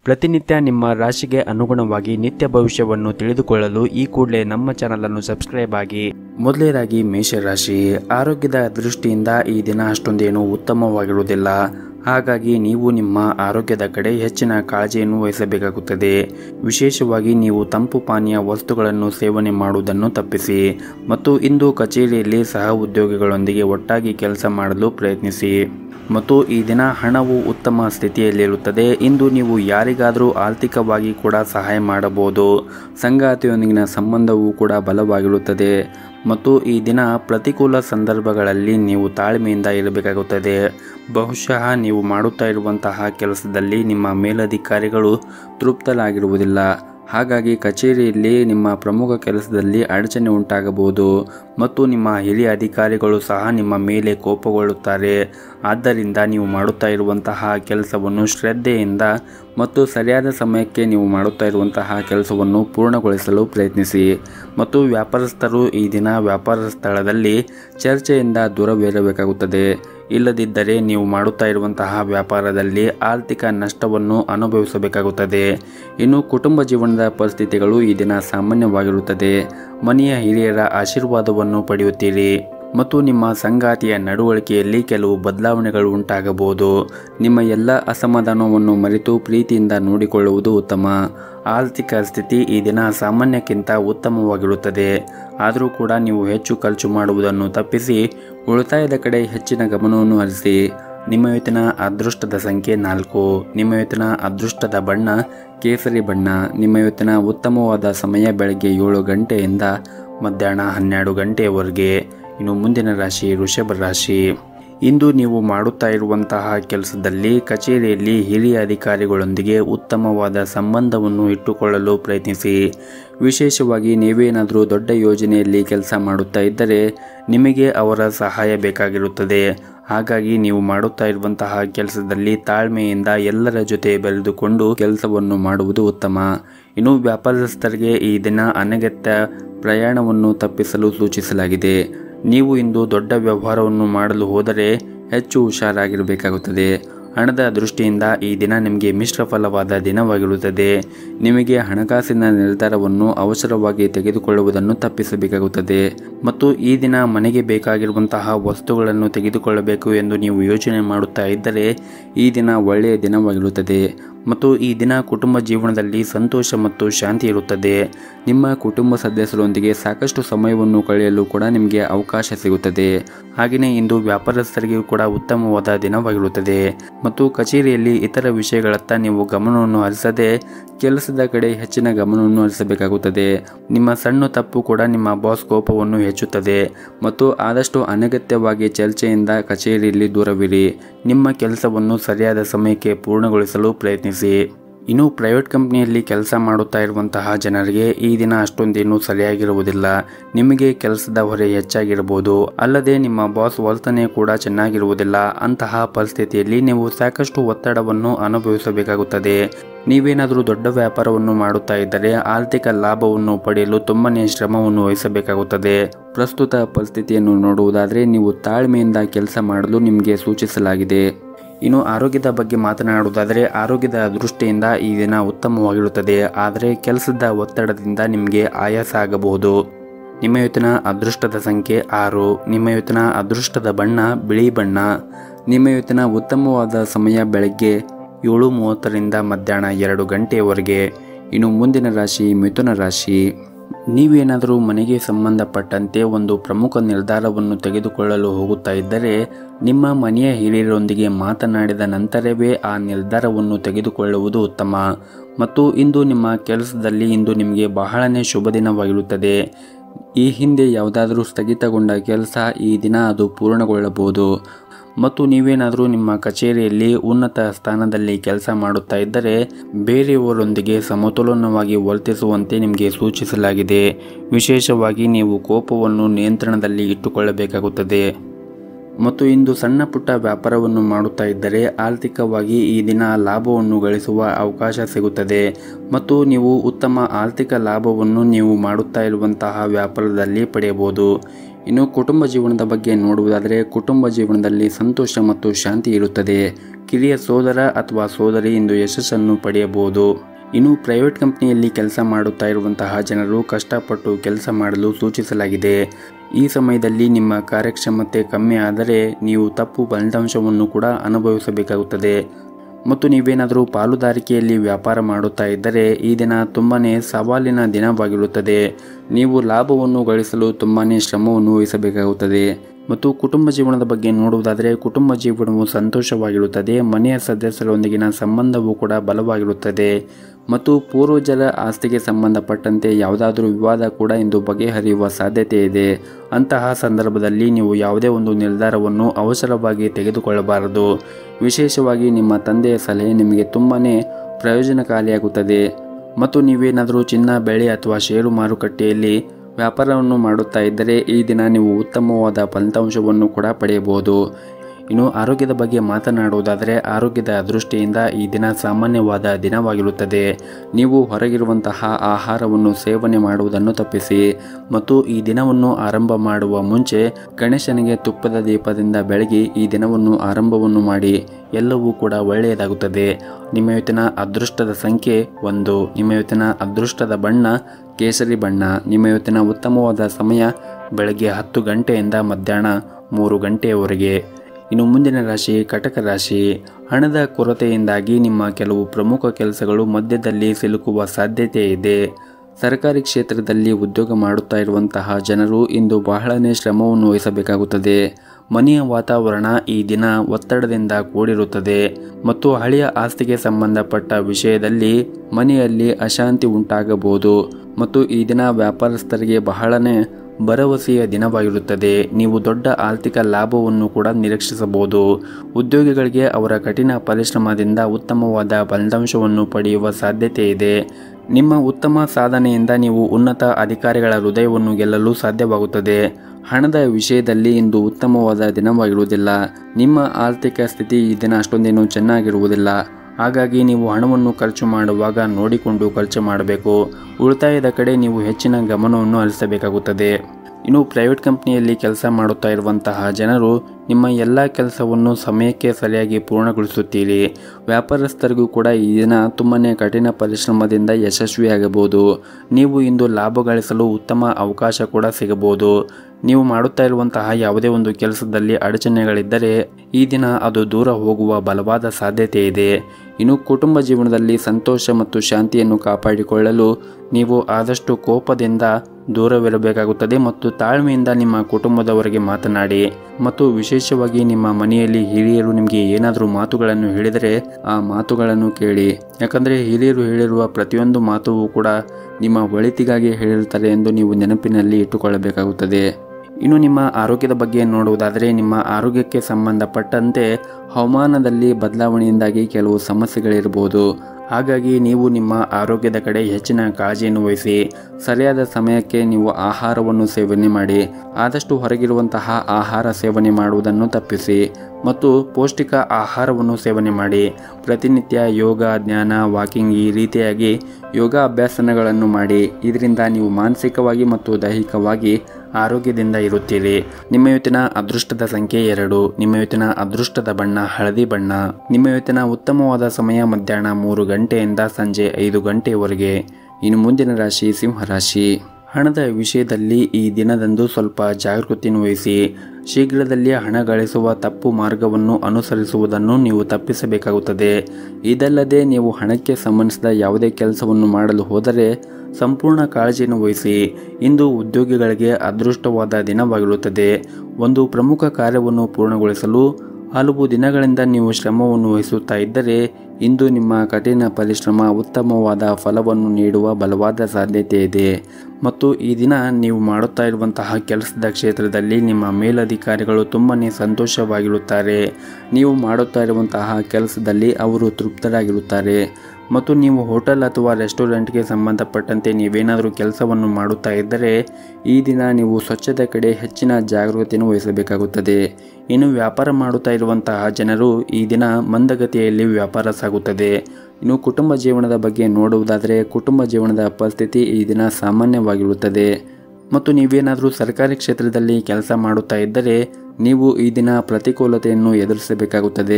ಪ್ರತಿನಿತ್ಯ ನಿಮ್ಮ ರಾಶಿಗೆ ಅನುಗುಣವಾಗಿ ನಿತ್ಯ ಭವಿಷ್ಯವನ್ನು ತಿಳಿದುಕೊಳ್ಳಲು ಈ ಕೂಡಲೇ ನಮ್ಮ ಚಾನಲನ್ನು ಸಬ್ಸ್ಕ್ರೈಬ್ ಆಗಿ ಮೊದಲನೇದಾಗಿ ಮೇಷರಾಶಿ ಆರೋಗ್ಯದ ದೃಷ್ಟಿಯಿಂದ ಈ ದಿನ ಅಷ್ಟೊಂದೇನು ಉತ್ತಮವಾಗಿರುವುದಿಲ್ಲ ಹಾಗಾಗಿ ನೀವು ನಿಮ್ಮ ಆರೋಗ್ಯದ ಕಡೆ ಹೆಚ್ಚಿನ ಕಾಳಜಿಯನ್ನು ವಹಿಸಬೇಕಾಗುತ್ತದೆ ವಿಶೇಷವಾಗಿ ನೀವು ತಂಪು ಪಾನೀಯ ವಸ್ತುಗಳನ್ನು ಸೇವನೆ ಮಾಡುವುದನ್ನು ತಪ್ಪಿಸಿ ಮತ್ತು ಇಂದು ಕಚೇರಿಯಲ್ಲಿ ಸಹ ಉದ್ಯೋಗಿಗಳೊಂದಿಗೆ ಒಟ್ಟಾಗಿ ಕೆಲಸ ಮಾಡಲು ಪ್ರಯತ್ನಿಸಿ ಮತ್ತು ಈ ದಿನ ಹಣವು ಉತ್ತಮ ಸ್ಥಿತಿಯಲ್ಲಿರುತ್ತದೆ ಇಂದು ನೀವು ಯಾರಿಗಾದರೂ ಆರ್ಥಿಕವಾಗಿ ಕೂಡ ಸಹಾಯ ಮಾಡಬಹುದು ಸಂಗಾತಿಯೊಂದಿಗಿನ ಸಂಬಂಧವೂ ಕೂಡ ಬಲವಾಗಿರುತ್ತದೆ ಮತ್ತು ಈ ದಿನ ಪ್ರತಿಕೂಲ ಸಂದರ್ಭಗಳಲ್ಲಿ ನೀವು ತಾಳ್ಮೆಯಿಂದ ಇರಬೇಕಾಗುತ್ತದೆ ಬಹುಶಃ ನೀವು ಮಾಡುತ್ತಾ ಇರುವಂತಹ ಕೆಲಸದಲ್ಲಿ ನಿಮ್ಮ ಮೇಲಧಿಕಾರಿಗಳು ತೃಪ್ತರಾಗಿರುವುದಿಲ್ಲ ಹಾಗಾಗಿ ಕಚೇರಿಯಲ್ಲಿ ನಿಮ್ಮ ಪ್ರಮುಖ ಕೆಲಸದಲ್ಲಿ ಅಡಚಣೆ ಉಂಟಾಗಬಹುದು ಮತ್ತು ನಿಮ್ಮ ಹಿರಿಯ ಅಧಿಕಾರಿಗಳು ಸಹ ನಿಮ್ಮ ಮೇಲೆ ಕೋಪಗೊಳ್ಳುತ್ತಾರೆ ಆದ್ದರಿಂದ ನೀವು ಮಾಡುತ್ತಾ ಇರುವಂತಹ ಕೆಲಸವನ್ನು ಶ್ರದ್ಧೆಯಿಂದ ಮತ್ತು ಸರಿಯಾದ ಸಮಯಕ್ಕೆ ನೀವು ಮಾಡುತ್ತಾ ಇರುವಂತಹ ಕೆಲಸವನ್ನು ಪೂರ್ಣಗೊಳಿಸಲು ಪ್ರಯತ್ನಿಸಿ ಮತ್ತು ವ್ಯಾಪಾರಸ್ಥರು ಈ ದಿನ ವ್ಯಾಪಾರ ಸ್ಥಳದಲ್ಲಿ ಚರ್ಚೆಯಿಂದ ದೂರವಿರಬೇಕಾಗುತ್ತದೆ ಇಲ್ಲದಿದ್ದರೆ ನೀವು ಮಾಡುತ್ತಾ ಇರುವಂತಹ ವ್ಯಾಪಾರದಲ್ಲಿ ಆರ್ಥಿಕ ನಷ್ಟವನ್ನು ಅನುಭವಿಸಬೇಕಾಗುತ್ತದೆ ಇನ್ನು ಕುಟುಂಬ ಜೀವನದ ಪರಿಸ್ಥಿತಿಗಳು ಈ ದಿನ ಸಾಮಾನ್ಯವಾಗಿರುತ್ತದೆ ಮನೆಯ ಹಿರಿಯರ ಆಶೀರ್ವಾದವನ್ನು ಪಡೆಯುತ್ತೀರಿ ಮತ್ತು ನಿಮ್ಮ ಸಂಗಾತಿಯ ನಡವಳಿಕೆಯಲ್ಲಿ ಕೆಲವು ಬದಲಾವಣೆಗಳು ಉಂಟಾಗಬಹುದು ನಿಮ್ಮ ಎಲ್ಲ ಅಸಮಾಧಾನವನ್ನು ಮರೆತು ಪ್ರೀತಿಯಿಂದ ನೋಡಿಕೊಳ್ಳುವುದು ಉತ್ತಮ ಆರ್ಥಿಕ ಸ್ಥಿತಿ ಈ ದಿನ ಸಾಮಾನ್ಯಕ್ಕಿಂತ ಉತ್ತಮವಾಗಿರುತ್ತದೆ ಆದರೂ ಕೂಡ ನೀವು ಹೆಚ್ಚು ಖರ್ಚು ಮಾಡುವುದನ್ನು ತಪ್ಪಿಸಿ ಉಳಿತಾಯದ ಕಡೆ ಹೆಚ್ಚಿನ ಗಮನವನ್ನು ಹರಿಸಿ ನಿಮ್ಮ ಇವತ್ತಿನ ಅದೃಷ್ಟದ ಸಂಖ್ಯೆ ನಾಲ್ಕು ನಿಮ್ಮ ಇವತ್ತಿನ ಅದೃಷ್ಟದ ಬಣ್ಣ ಕೇಸರಿ ಬಣ್ಣ ನಿಮ್ಮ ಇವತ್ತಿನ ಉತ್ತಮವಾದ ಸಮಯ ಬೆಳಗ್ಗೆ ಏಳು ಗಂಟೆಯಿಂದ ಮಧ್ಯಾಹ್ನ ಹನ್ನೆರಡು ಗಂಟೆಯವರೆಗೆ ಇನ್ನು ಮುಂದಿನ ರಾಶಿ ವೃಷಭ ರಾಶಿ ಇಂದು ನೀವು ಮಾಡುತ್ತಾ ಇರುವಂತಹ ಕೆಲಸದಲ್ಲಿ ಕಚೇರಿಯಲ್ಲಿ ಹಿರಿಯ ಅಧಿಕಾರಿಗಳೊಂದಿಗೆ ಉತ್ತಮವಾದ ಸಂಬಂಧವನ್ನು ಇಟ್ಟುಕೊಳ್ಳಲು ಪ್ರಯತ್ನಿಸಿ ವಿಶೇಷವಾಗಿ ನೀವೇನಾದರೂ ದೊಡ್ಡ ಯೋಜನೆಯಲ್ಲಿ ಕೆಲಸ ಮಾಡುತ್ತಾ ಇದ್ದರೆ ನಿಮಗೆ ಅವರ ಸಹಾಯ ಬೇಕಾಗಿರುತ್ತದೆ ಹಾಗಾಗಿ ನೀವು ಮಾಡುತ್ತಾ ಇರುವಂತಹ ಕೆಲಸದಲ್ಲಿ ತಾಳ್ಮೆಯಿಂದ ಎಲ್ಲರ ಜೊತೆ ಬೆರೆದುಕೊಂಡು ಕೆಲಸವನ್ನು ಮಾಡುವುದು ಉತ್ತಮ ಇನ್ನು ವ್ಯಾಪಾರಸ್ಥರಿಗೆ ಈ ದಿನ ಅನಗತ್ಯ ಪ್ರಯಾಣವನ್ನು ತಪ್ಪಿಸಲು ಸೂಚಿಸಲಾಗಿದೆ ನೀವು ಇಂದು ದೊಡ್ಡ ವ್ಯವಹಾರವನ್ನು ಮಾಡಲು ಹೋದರೆ ಹೆಚ್ಚು ಹುಷಾರಾಗಿರಬೇಕಾಗುತ್ತದೆ ಹಣದ ದೃಷ್ಟಿಯಿಂದ ಈ ದಿನ ನಿಮಗೆ ಮಿಶ್ರ ಫಲವಾದ ದಿನವಾಗಿರುತ್ತದೆ ನಿಮಗೆ ಹಣಕಾಸಿನ ನಿರ್ಧಾರವನ್ನು ಅವಸರವಾಗಿ ತೆಗೆದುಕೊಳ್ಳುವುದನ್ನು ತಪ್ಪಿಸಬೇಕಾಗುತ್ತದೆ ಮತ್ತು ಈ ದಿನ ಮನೆಗೆ ಬೇಕಾಗಿರುವಂತಹ ವಸ್ತುಗಳನ್ನು ತೆಗೆದುಕೊಳ್ಳಬೇಕು ಎಂದು ನೀವು ಯೋಚನೆ ಮಾಡುತ್ತಾ ಇದ್ದರೆ ಈ ದಿನ ಒಳ್ಳೆಯ ದಿನವಾಗಿರುತ್ತದೆ ಮತ್ತು ಈ ದಿನ ಕುಟುಂಬ ಜೀವನದಲ್ಲಿ ಸಂತೋಷ ಮತ್ತು ಶಾಂತಿ ಇರುತ್ತದೆ ನಿಮ್ಮ ಕುಟುಂಬ ಸದಸ್ಯರೊಂದಿಗೆ ಸಾಕಷ್ಟು ಸಮಯವನ್ನು ಕಳೆಯಲು ಕೂಡ ನಿಮಗೆ ಅವಕಾಶ ಸಿಗುತ್ತದೆ ಹಾಗೆಯೇ ಇಂದು ವ್ಯಾಪಾರಸ್ಥರಿಗೂ ಕೂಡ ಉತ್ತಮವಾದ ದಿನವಾಗಿರುತ್ತದೆ ಮತ್ತು ಕಚೇರಿಯಲ್ಲಿ ಇತರ ವಿಷಯಗಳತ್ತ ನೀವು ಗಮನವನ್ನು ಹರಿಸದೆ ಕೆಲಸದ ಕಡೆ ಹೆಚ್ಚಿನ ಗಮನವನ್ನು ಹರಿಸಬೇಕಾಗುತ್ತದೆ ನಿಮ್ಮ ಸಣ್ಣ ತಪ್ಪು ಕೂಡ ನಿಮ್ಮ ಬಾಸ್ ಕೋಪವನ್ನು ಹೆಚ್ಚುತ್ತದೆ ಮತ್ತು ಆದಷ್ಟು ಅನಗತ್ಯವಾಗಿ ಚರ್ಚೆಯಿಂದ ಕಚೇರಿಯಲ್ಲಿ ದೂರವಿರಿ ನಿಮ್ಮ ಕೆಲಸವನ್ನು ಸರಿಯಾದ ಸಮಯಕ್ಕೆ ಪೂರ್ಣಗೊಳಿಸಲು ಪ್ರಯತ್ನಿಸಿ ಇನ್ನು ಪ್ರೈವೇಟ್ ಕಂಪ್ನಿಯಲ್ಲಿ ಕೆಲಸ ಮಾಡುತ್ತಾ ಇರುವಂತಹ ಜನರಿಗೆ ಈ ದಿನ ಅಷ್ಟೊಂದೇನು ಸರಿಯಾಗಿರುವುದಿಲ್ಲ ನಿಮಗೆ ಕೆಲಸದ ಹೊರೆ ಹೆಚ್ಚಾಗಿರಬಹುದು ಅಲ್ಲದೆ ನಿಮ್ಮ ಬಾಸ್ ವರ್ತನೆ ಕೂಡ ಚೆನ್ನಾಗಿರುವುದಿಲ್ಲ ಅಂತಹ ಪರಿಸ್ಥಿತಿಯಲ್ಲಿ ನೀವು ಸಾಕಷ್ಟು ಒತ್ತಡವನ್ನು ಅನುಭವಿಸಬೇಕಾಗುತ್ತದೆ ನೀವೇನಾದರೂ ದೊಡ್ಡ ವ್ಯಾಪಾರವನ್ನು ಮಾಡುತ್ತಾ ಇದ್ದರೆ ಆರ್ಥಿಕ ಲಾಭವನ್ನು ಪಡೆಯಲು ತುಂಬನೇ ಶ್ರಮವನ್ನು ವಹಿಸಬೇಕಾಗುತ್ತದೆ ಪ್ರಸ್ತುತ ಪರಿಸ್ಥಿತಿಯನ್ನು ನೋಡುವುದಾದರೆ ನೀವು ತಾಳ್ಮೆಯಿಂದ ಕೆಲಸ ಮಾಡಲು ನಿಮಗೆ ಸೂಚಿಸಲಾಗಿದೆ ಇನ್ನು ಆರೋಗ್ಯದ ಬಗ್ಗೆ ಮಾತನಾಡುವುದಾದರೆ ಆರೋಗ್ಯದ ದೃಷ್ಟಿಯಿಂದ ಈ ದಿನ ಉತ್ತಮವಾಗಿರುತ್ತದೆ ಆದರೆ ಕೆಲಸದ ಒತ್ತಡದಿಂದ ನಿಮಗೆ ಆಯಾಸ ಆಗಬಹುದು ನಿಮ್ಮ ಇವತ್ತಿನ ಅದೃಷ್ಟದ ಸಂಖ್ಯೆ ಆರು ನಿಮ್ಮ ಇವತ್ತಿನ ಅದೃಷ್ಟದ ಬಣ್ಣ ಬಿಳಿ ಬಣ್ಣ ನಿಮ್ಮ ಇವತ್ತಿನ ಉತ್ತಮವಾದ ಸಮಯ ಬೆಳಗ್ಗೆ ಏಳು ಮೂವತ್ತರಿಂದ ಮಧ್ಯಾಹ್ನ ಎರಡು ಗಂಟೆಯವರೆಗೆ ಇನ್ನು ಮುಂದಿನ ರಾಶಿ ಮಿಥುನ ರಾಶಿ ನೀವೇನಾದರೂ ಮನೆಗೆ ಸಂಬಂಧಪಟ್ಟಂತೆ ಒಂದು ಪ್ರಮುಖ ನಿರ್ಧಾರವನ್ನು ತೆಗೆದುಕೊಳ್ಳಲು ಹೋಗುತ್ತಾ ಇದ್ದರೆ ನಿಮ್ಮ ಮನೆಯ ಹಿರಿಯರೊಂದಿಗೆ ಮಾತನಾಡಿದ ನಂತರವೇ ಆ ನಿರ್ಧಾರವನ್ನು ತೆಗೆದುಕೊಳ್ಳುವುದು ಉತ್ತಮ ಮತ್ತು ಇಂದು ನಿಮ್ಮ ಕೆಲಸದಲ್ಲಿ ಇಂದು ನಿಮಗೆ ಬಹಳನೇ ಶುಭ ದಿನವಾಗಿರುತ್ತದೆ ಈ ಹಿಂದೆ ಯಾವುದಾದರೂ ಸ್ಥಗಿತಗೊಂಡ ಕೆಲಸ ಈ ದಿನ ಅದು ಪೂರ್ಣಗೊಳ್ಳಬಹುದು ಮತ್ತು ನೀವೇನಾದರೂ ನಿಮ್ಮ ಕಚೇರಿಯಲ್ಲಿ ಉನ್ನತ ಸ್ಥಾನದಲ್ಲಿ ಕೆಲಸ ಮಾಡುತ್ತಾ ಇದ್ದರೆ ಬೇರೆಯವರೊಂದಿಗೆ ಸಮತೋಲನವಾಗಿ ವರ್ತಿಸುವಂತೆ ನಿಮಗೆ ಸೂಚಿಸಲಾಗಿದೆ ವಿಶೇಷವಾಗಿ ನೀವು ಕೋಪವನ್ನು ನಿಯಂತ್ರಣದಲ್ಲಿ ಇಟ್ಟುಕೊಳ್ಳಬೇಕಾಗುತ್ತದೆ ಮತ್ತು ಇಂದು ಸಣ್ಣ ಪುಟ್ಟ ವ್ಯಾಪಾರವನ್ನು ಮಾಡುತ್ತಾ ಇದ್ದರೆ ಆರ್ಥಿಕವಾಗಿ ಈ ದಿನ ಲಾಭವನ್ನು ಗಳಿಸುವ ಅವಕಾಶ ಸಿಗುತ್ತದೆ ಮತ್ತು ನೀವು ಉತ್ತಮ ಆರ್ಥಿಕ ಲಾಭವನ್ನು ನೀವು ಮಾಡುತ್ತಾ ಇರುವಂತಹ ವ್ಯಾಪಾರದಲ್ಲಿ ಪಡೆಯಬಹುದು ಇನ್ನು ಕುಟುಂಬ ಜೀವನದ ಬಗ್ಗೆ ನೋಡುವುದಾದರೆ ಕುಟುಂಬ ಜೀವನದಲ್ಲಿ ಸಂತೋಷ ಮತ್ತು ಶಾಂತಿ ಇರುತ್ತದೆ ಕಿರಿಯ ಸೋದರ ಅಥವಾ ಸೋದರಿ ಇಂದು ಯಶಸ್ಸನ್ನು ಪಡೆಯಬಹುದು ಇನ್ನು ಪ್ರೈವೇಟ್ ಕಂಪನಿಯಲ್ಲಿ ಕೆಲಸ ಮಾಡುತ್ತಾ ಇರುವಂತಹ ಜನರು ಕಷ್ಟಪಟ್ಟು ಕೆಲಸ ಮಾಡಲು ಸೂಚಿಸಲಾಗಿದೆ ಈ ಸಮಯದಲ್ಲಿ ನಿಮ್ಮ ಕಾರ್ಯಕ್ಷಮತೆ ಕಮ್ಮಿ ಆದರೆ ನೀವು ತಪ್ಪು ಫಲಿತಾಂಶವನ್ನು ಕೂಡ ಅನುಭವಿಸಬೇಕಾಗುತ್ತದೆ ಮತ್ತು ನೀವೇನಾದರೂ ಪಾಲುದಾರಿಕೆಯಲ್ಲಿ ವ್ಯಾಪಾರ ಮಾಡುತ್ತಾ ಇದ್ದರೆ ಈ ದಿನ ತುಂಬಾ ಸವಾಲಿನ ದಿನವಾಗಿರುತ್ತದೆ ನೀವು ಲಾಭವನ್ನು ಗಳಿಸಲು ತುಂಬಾ ಶ್ರಮವನ್ನು ವಹಿಸಬೇಕಾಗುತ್ತದೆ ಮತ್ತು ಕುಟುಂಬ ಜೀವನದ ಬಗ್ಗೆ ನೋಡುವುದಾದರೆ ಕುಟುಂಬ ಜೀವನವು ಸಂತೋಷವಾಗಿರುತ್ತದೆ ಮನೆಯ ಸದಸ್ಯರೊಂದಿಗಿನ ಸಂಬಂಧವು ಕೂಡ ಬಲವಾಗಿರುತ್ತದೆ ಮತ್ತು ಪೂರ್ವಜರ ಆಸ್ತಿಗೆ ಸಂಬಂಧಪಟ್ಟಂತೆ ಯಾವುದಾದ್ರೂ ವಿವಾದ ಕೂಡ ಇಂದು ಬಗೆಹರಿಯುವ ಸಾಧ್ಯತೆ ಇದೆ ಅಂತಹ ಸಂದರ್ಭದಲ್ಲಿ ನೀವು ಯಾವುದೇ ಒಂದು ನಿರ್ಧಾರವನ್ನು ಅವಸರವಾಗಿ ತೆಗೆದುಕೊಳ್ಳಬಾರದು ವಿಶೇಷವಾಗಿ ನಿಮ್ಮ ತಂದೆಯ ಸಲಹೆ ನಿಮಗೆ ತುಂಬಾ ಪ್ರಯೋಜನಕಾರಿಯಾಗುತ್ತದೆ ಮತ್ತು ನೀವೇನಾದರೂ ಚಿನ್ನ ಬೆಳೆ ಅಥವಾ ಷೇರು ಮಾರುಕಟ್ಟೆಯಲ್ಲಿ ವ್ಯಾಪಾರವನ್ನು ಮಾಡುತ್ತಾ ಇದ್ದರೆ ಈ ದಿನ ನೀವು ಉತ್ತಮವಾದ ಫಲಿತಾಂಶವನ್ನು ಕೂಡ ಪಡೆಯಬಹುದು ಇನ್ನು ಆರೋಗ್ಯದ ಬಗ್ಗೆ ಮಾತನಾಡುವುದಾದರೆ ಆರೋಗ್ಯದ ದೃಷ್ಟಿಯಿಂದ ಈ ದಿನ ಸಾಮಾನ್ಯವಾದ ದಿನವಾಗಿರುತ್ತದೆ ನೀವು ಹೊರಗಿರುವಂತಹ ಆಹಾರವನ್ನು ಸೇವನೆ ಮಾಡುವುದನ್ನು ತಪ್ಪಿಸಿ ಮತ್ತು ಈ ದಿನವನ್ನು ಆರಂಭ ಮಾಡುವ ಮುಂಚೆ ಗಣೇಶನಿಗೆ ತುಪ್ಪದ ದೀಪದಿಂದ ಬೆಳಗಿ ಈ ದಿನವನ್ನು ಆರಂಭವನ್ನು ಮಾಡಿ ಎಲ್ಲವೂ ಕೂಡ ಒಳ್ಳೆಯದಾಗುತ್ತದೆ ನಿಮ್ಮ ಇವತ್ತಿನ ಅದೃಷ್ಟದ ಸಂಖ್ಯೆ ಒಂದು ನಿಮ್ಮ ಇವತ್ತಿನ ಅದೃಷ್ಟದ ಬಣ್ಣ ಕೇಸರಿ ಬಣ್ಣ ನಿಮ್ಮ ಇವತ್ತಿನ ಉತ್ತಮವಾದ ಸಮಯ ಬೆಳಗ್ಗೆ ಹತ್ತು ಗಂಟೆಯಿಂದ ಮಧ್ಯಾಹ್ನ ಮೂರು ಗಂಟೆಯವರೆಗೆ ಇನ್ನು ಮುಂದಿನ ರಾಶಿ ಕಟಕ ರಾಶಿ ಹಣದ ಕೊರತೆಯಿಂದಾಗಿ ನಿಮ್ಮ ಕೆಲವು ಪ್ರಮುಖ ಕೆಲಸಗಳು ಮಧ್ಯದಲ್ಲಿ ಸಿಲುಕುವ ಸಾಧ್ಯತೆ ಇದೆ ಸರ್ಕಾರಿ ಕ್ಷೇತ್ರದಲ್ಲಿ ಉದ್ಯೋಗ ಮಾಡುತ್ತಾ ಇರುವಂತಹ ಜನರು ಇಂದು ಬಹಳನೇ ಶ್ರಮವನ್ನು ವಹಿಸಬೇಕಾಗುತ್ತದೆ ಮನೆಯ ವಾತಾವರಣ ಈ ದಿನ ಒತ್ತಡದಿಂದ ಕೂಡಿರುತ್ತದೆ ಮತ್ತು ಹಳೆಯ ಆಸ್ತಿಗೆ ಸಂಬಂಧಪಟ್ಟ ವಿಷಯದಲ್ಲಿ ಮನೆಯಲ್ಲಿ ಅಶಾಂತಿ ಉಂಟಾಗಬಹುದು ಮತ್ತು ಈ ದಿನ ವ್ಯಾಪಾರಸ್ಥರಿಗೆ ಬಹಳನೇ ಭರವಸೆಯ ದಿನವಾಗಿರುತ್ತದೆ ನೀವು ದೊಡ್ಡ ಆರ್ಥಿಕ ಲಾಭವನ್ನು ಕೂಡ ನಿರೀಕ್ಷಿಸಬಹುದು ಉದ್ಯೋಗಿಗಳಿಗೆ ಅವರ ಕಠಿಣ ಪರಿಶ್ರಮದಿಂದ ಉತ್ತಮವಾದ ಫಲಿತಾಂಶವನ್ನು ಪಡೆಯುವ ಸಾಧ್ಯತೆ ಇದೆ ನಿಮ್ಮ ಉತ್ತಮ ಸಾಧನೆಯಿಂದ ನೀವು ಉನ್ನತ ಅಧಿಕಾರಿಗಳ ಹೃದಯವನ್ನು ಗೆಲ್ಲಲು ಸಾಧ್ಯವಾಗುತ್ತದೆ ಹಣದ ವಿಷಯದಲ್ಲಿ ಇಂದು ಉತ್ತಮವಾದ ದಿನವಾಗಿರುವುದಿಲ್ಲ ನಿಮ್ಮ ಆರ್ಥಿಕ ಸ್ಥಿತಿ ಈ ದಿನ ಅಷ್ಟೊಂದೇನು ಚೆನ್ನಾಗಿರುವುದಿಲ್ಲ ಹಾಗಾಗಿ ನೀವು ಹಣವನ್ನು ಖರ್ಚು ಮಾಡುವಾಗ ನೋಡಿಕೊಂಡು ಖರ್ಚು ಮಾಡಬೇಕು ಉಳಿತಾಯದ ಕಡೆ ನೀವು ಹೆಚ್ಚಿನ ಗಮನವನ್ನು ಹರಿಸಬೇಕಾಗುತ್ತದೆ ಇನ್ನು ಪ್ರೈವೇಟ್ ಕಂಪ್ನಿಯಲ್ಲಿ ಕೆಲಸ ಮಾಡುತ್ತಾ ಇರುವಂತಹ ಜನರು ನಿಮ್ಮ ಎಲ್ಲ ಕೆಲಸವನ್ನು ಸಮಯಕ್ಕೆ ಸರಿಯಾಗಿ ಪೂರ್ಣಗೊಳಿಸುತ್ತೀರಿ ವ್ಯಾಪಾರಸ್ಥರಿಗೂ ಕೂಡ ಈ ದಿನ ತುಂಬಾ ಕಠಿಣ ಪರಿಶ್ರಮದಿಂದ ಯಶಸ್ವಿಯಾಗಬಹುದು ನೀವು ಇಂದು ಲಾಭ ಗಳಿಸಲು ಉತ್ತಮ ಅವಕಾಶ ಕೂಡ ಸಿಗಬಹುದು ನೀವು ಮಾಡುತ್ತಾ ಇರುವಂತಹ ಯಾವುದೇ ಒಂದು ಕೆಲಸದಲ್ಲಿ ಅಡಚಣೆಗಳಿದ್ದರೆ ಈ ದಿನ ಅದು ದೂರ ಹೋಗುವ ಬಲವಾದ ಸಾಧ್ಯತೆ ಇದೆ ಇನ್ನು ಕುಟುಂಬ ಜೀವನದಲ್ಲಿ ಸಂತೋಷ ಮತ್ತು ಶಾಂತಿಯನ್ನು ಕಾಪಾಡಿಕೊಳ್ಳಲು ನೀವು ಆದಷ್ಟು ಕೋಪದಿಂದ ದೂರವಿರಬೇಕಾಗುತ್ತದೆ ಮತ್ತು ತಾಳ್ಮೆಯಿಂದ ನಿಮ್ಮ ಕುಟುಂಬದವರಿಗೆ ಮಾತನಾಡಿ ಮತ್ತು ವಿಶೇಷವಾಗಿ ನಿಮ್ಮ ಮನೆಯಲ್ಲಿ ಹಿರಿಯರು ನಿಮಗೆ ಏನಾದರೂ ಮಾತುಗಳನ್ನು ಹೇಳಿದರೆ ಆ ಮಾತುಗಳನ್ನು ಕೇಳಿ ಯಾಕಂದರೆ ಹಿರಿಯರು ಹೇಳಿರುವ ಪ್ರತಿಯೊಂದು ಮಾತು ಕೂಡ ನಿಮ್ಮ ಒಳಿತಿಗಾಗಿ ಹೇಳಿರ್ತಾರೆ ಎಂದು ನೀವು ನೆನಪಿನಲ್ಲಿ ಇಟ್ಟುಕೊಳ್ಳಬೇಕಾಗುತ್ತದೆ ಇನ್ನು ನಿಮ್ಮ ಆರೋಗ್ಯದ ಬಗ್ಗೆ ನೋಡುವುದಾದರೆ ನಿಮ್ಮ ಆರೋಗ್ಯಕ್ಕೆ ಸಂಬಂಧಪಟ್ಟಂತೆ ಹವಾಮಾನದಲ್ಲಿ ಬದಲಾವಣೆಯಿಂದಾಗಿ ಕೆಲವು ಸಮಸ್ಯೆಗಳಿರಬಹುದು ಹಾಗಾಗಿ ನೀವು ನಿಮ್ಮ ಆರೋಗ್ಯದ ಕಡೆ ಹೆಚ್ಚಿನ ಕಾಳಜಿಯನ್ನು ವಹಿಸಿ ಸರಿಯಾದ ಸಮಯಕ್ಕೆ ನೀವು ಆಹಾರವನ್ನು ಸೇವನೆ ಮಾಡಿ ಆದಷ್ಟು ಹೊರಗಿರುವಂತಹ ಆಹಾರ ಸೇವನೆ ಮಾಡುವುದನ್ನು ತಪ್ಪಿಸಿ ಮತ್ತು ಪೌಷ್ಟಿಕ ಆಹಾರವನ್ನು ಸೇವನೆ ಮಾಡಿ ಪ್ರತಿನಿತ್ಯ ಯೋಗ ಜ್ಞಾನ ವಾಕಿಂಗ್ ಈ ರೀತಿಯಾಗಿ ಯೋಗ ಅಭ್ಯಾಸನಗಳನ್ನು ಮಾಡಿ ಇದರಿಂದ ನೀವು ಮಾನಸಿಕವಾಗಿ ಮತ್ತು ದೈಹಿಕವಾಗಿ ಆರೋಗ್ಯದಿಂದ ಇರುತ್ತೀರಿ ನಿಮ್ಮ ಇವತ್ತಿನ ಅದೃಷ್ಟದ ಸಂಖ್ಯೆ ಎರಡು ನಿಮ್ಮ ಇವತ್ತಿನ ಅದೃಷ್ಟದ ಬಣ್ಣ ಹಳದಿ ಬಣ್ಣ ನಿಮ್ಮ ಇವತ್ತಿನ ಉತ್ತಮವಾದ ಸಮಯ ಮಧ್ಯಾಹ್ನ ಮೂರು ಗಂಟೆಯಿಂದ ಸಂಜೆ ಐದು ಗಂಟೆಯವರೆಗೆ ಇನ್ನು ಮುಂದಿನ ರಾಶಿ ಸಿಂಹರಾಶಿ ಹಣದ ವಿಷಯದಲ್ಲಿ ಈ ದಿನದಂದು ಸ್ವಲ್ಪ ಜಾಗೃತಿಯನ್ನು ವಹಿಸಿ ಶೀಘ್ರದಲ್ಲಿ ಹಣ ಗಳಿಸುವ ತಪ್ಪು ಮಾರ್ಗವನ್ನು ಅನುಸರಿಸುವುದನ್ನು ನೀವು ತಪ್ಪಿಸಬೇಕಾಗುತ್ತದೆ ಇದಲ್ಲದೆ ನೀವು ಹಣಕ್ಕೆ ಸಂಬಂಧಿಸಿದ ಯಾವುದೇ ಕೆಲಸವನ್ನು ಮಾಡಲು ಹೋದರೆ ಸಂಪೂರ್ಣ ಕಾಳಜಿಯನ್ನು ವಹಿಸಿ ಇಂದು ಉದ್ಯೋಗಿಗಳಿಗೆ ಅದೃಷ್ಟವಾದ ದಿನವಾಗಿರುತ್ತದೆ ಒಂದು ಪ್ರಮುಖ ಕಾರ್ಯವನ್ನು ಪೂರ್ಣಗೊಳಿಸಲು ಹಲವು ದಿನಗಳಿಂದ ನೀವು ಶ್ರಮವನ್ನು ವಹಿಸುತ್ತಾ ಇದ್ದರೆ ಇಂದು ನಿಮ್ಮ ಕಠಿಣ ಪರಿಶ್ರಮ ಉತ್ತಮವಾದ ಫಲವನ್ನು ನೀಡುವ ಬಲವಾದ ಸಾಧ್ಯತೆ ಇದೆ ಮತ್ತು ಈ ದಿನ ನೀವು ಮಾಡುತ್ತಾ ಇರುವಂತಹ ಕೆಲಸದ ಕ್ಷೇತ್ರದಲ್ಲಿ ನಿಮ್ಮ ಮೇಲಧಿಕಾರಿಗಳು ತುಂಬಾ ಸಂತೋಷವಾಗಿರುತ್ತಾರೆ ನೀವು ಮಾಡುತ್ತಾ ಇರುವಂತಹ ಕೆಲಸದಲ್ಲಿ ಅವರು ತೃಪ್ತರಾಗಿರುತ್ತಾರೆ ಮತ್ತು ನೀವು ಹೋಟೆಲ್ ಅಥವಾ ರೆಸ್ಟೋರೆಂಟ್ಗೆ ಸಂಬಂಧಪಟ್ಟಂತೆ ನೀವೇನಾದರೂ ಕೆಲಸವನ್ನು ಮಾಡುತ್ತಾ ಇದ್ದರೆ ಈ ದಿನ ನೀವು ಸ್ವಚ್ಛತೆ ಕಡೆ ಹೆಚ್ಚಿನ ಜಾಗೃತಿಯನ್ನು ವಹಿಸಬೇಕಾಗುತ್ತದೆ ಇನ್ನು ವ್ಯಾಪಾರ ಮಾಡುತ್ತಾ ಇರುವಂತಹ ಜನರು ಈ ದಿನ ಮಂದಗತಿಯಲ್ಲಿ ವ್ಯಾಪಾರ ಸಾಗುತ್ತದೆ ಇನ್ನು ಕುಟುಂಬ ಜೀವನದ ಬಗ್ಗೆ ನೋಡುವುದಾದರೆ ಕುಟುಂಬ ಜೀವನದ ಪರಿಸ್ಥಿತಿ ಈ ದಿನ ಸಾಮಾನ್ಯವಾಗಿರುತ್ತದೆ ಮತ್ತು ನೀವೇನಾದರೂ ಸರ್ಕಾರಿ ಕ್ಷೇತ್ರದಲ್ಲಿ ಕೆಲಸ ಮಾಡುತ್ತಾ ಇದ್ದರೆ ನೀವು ಈ ದಿನ ಪ್ರತಿಕೂಲತೆಯನ್ನು ಎದುರಿಸಬೇಕಾಗುತ್ತದೆ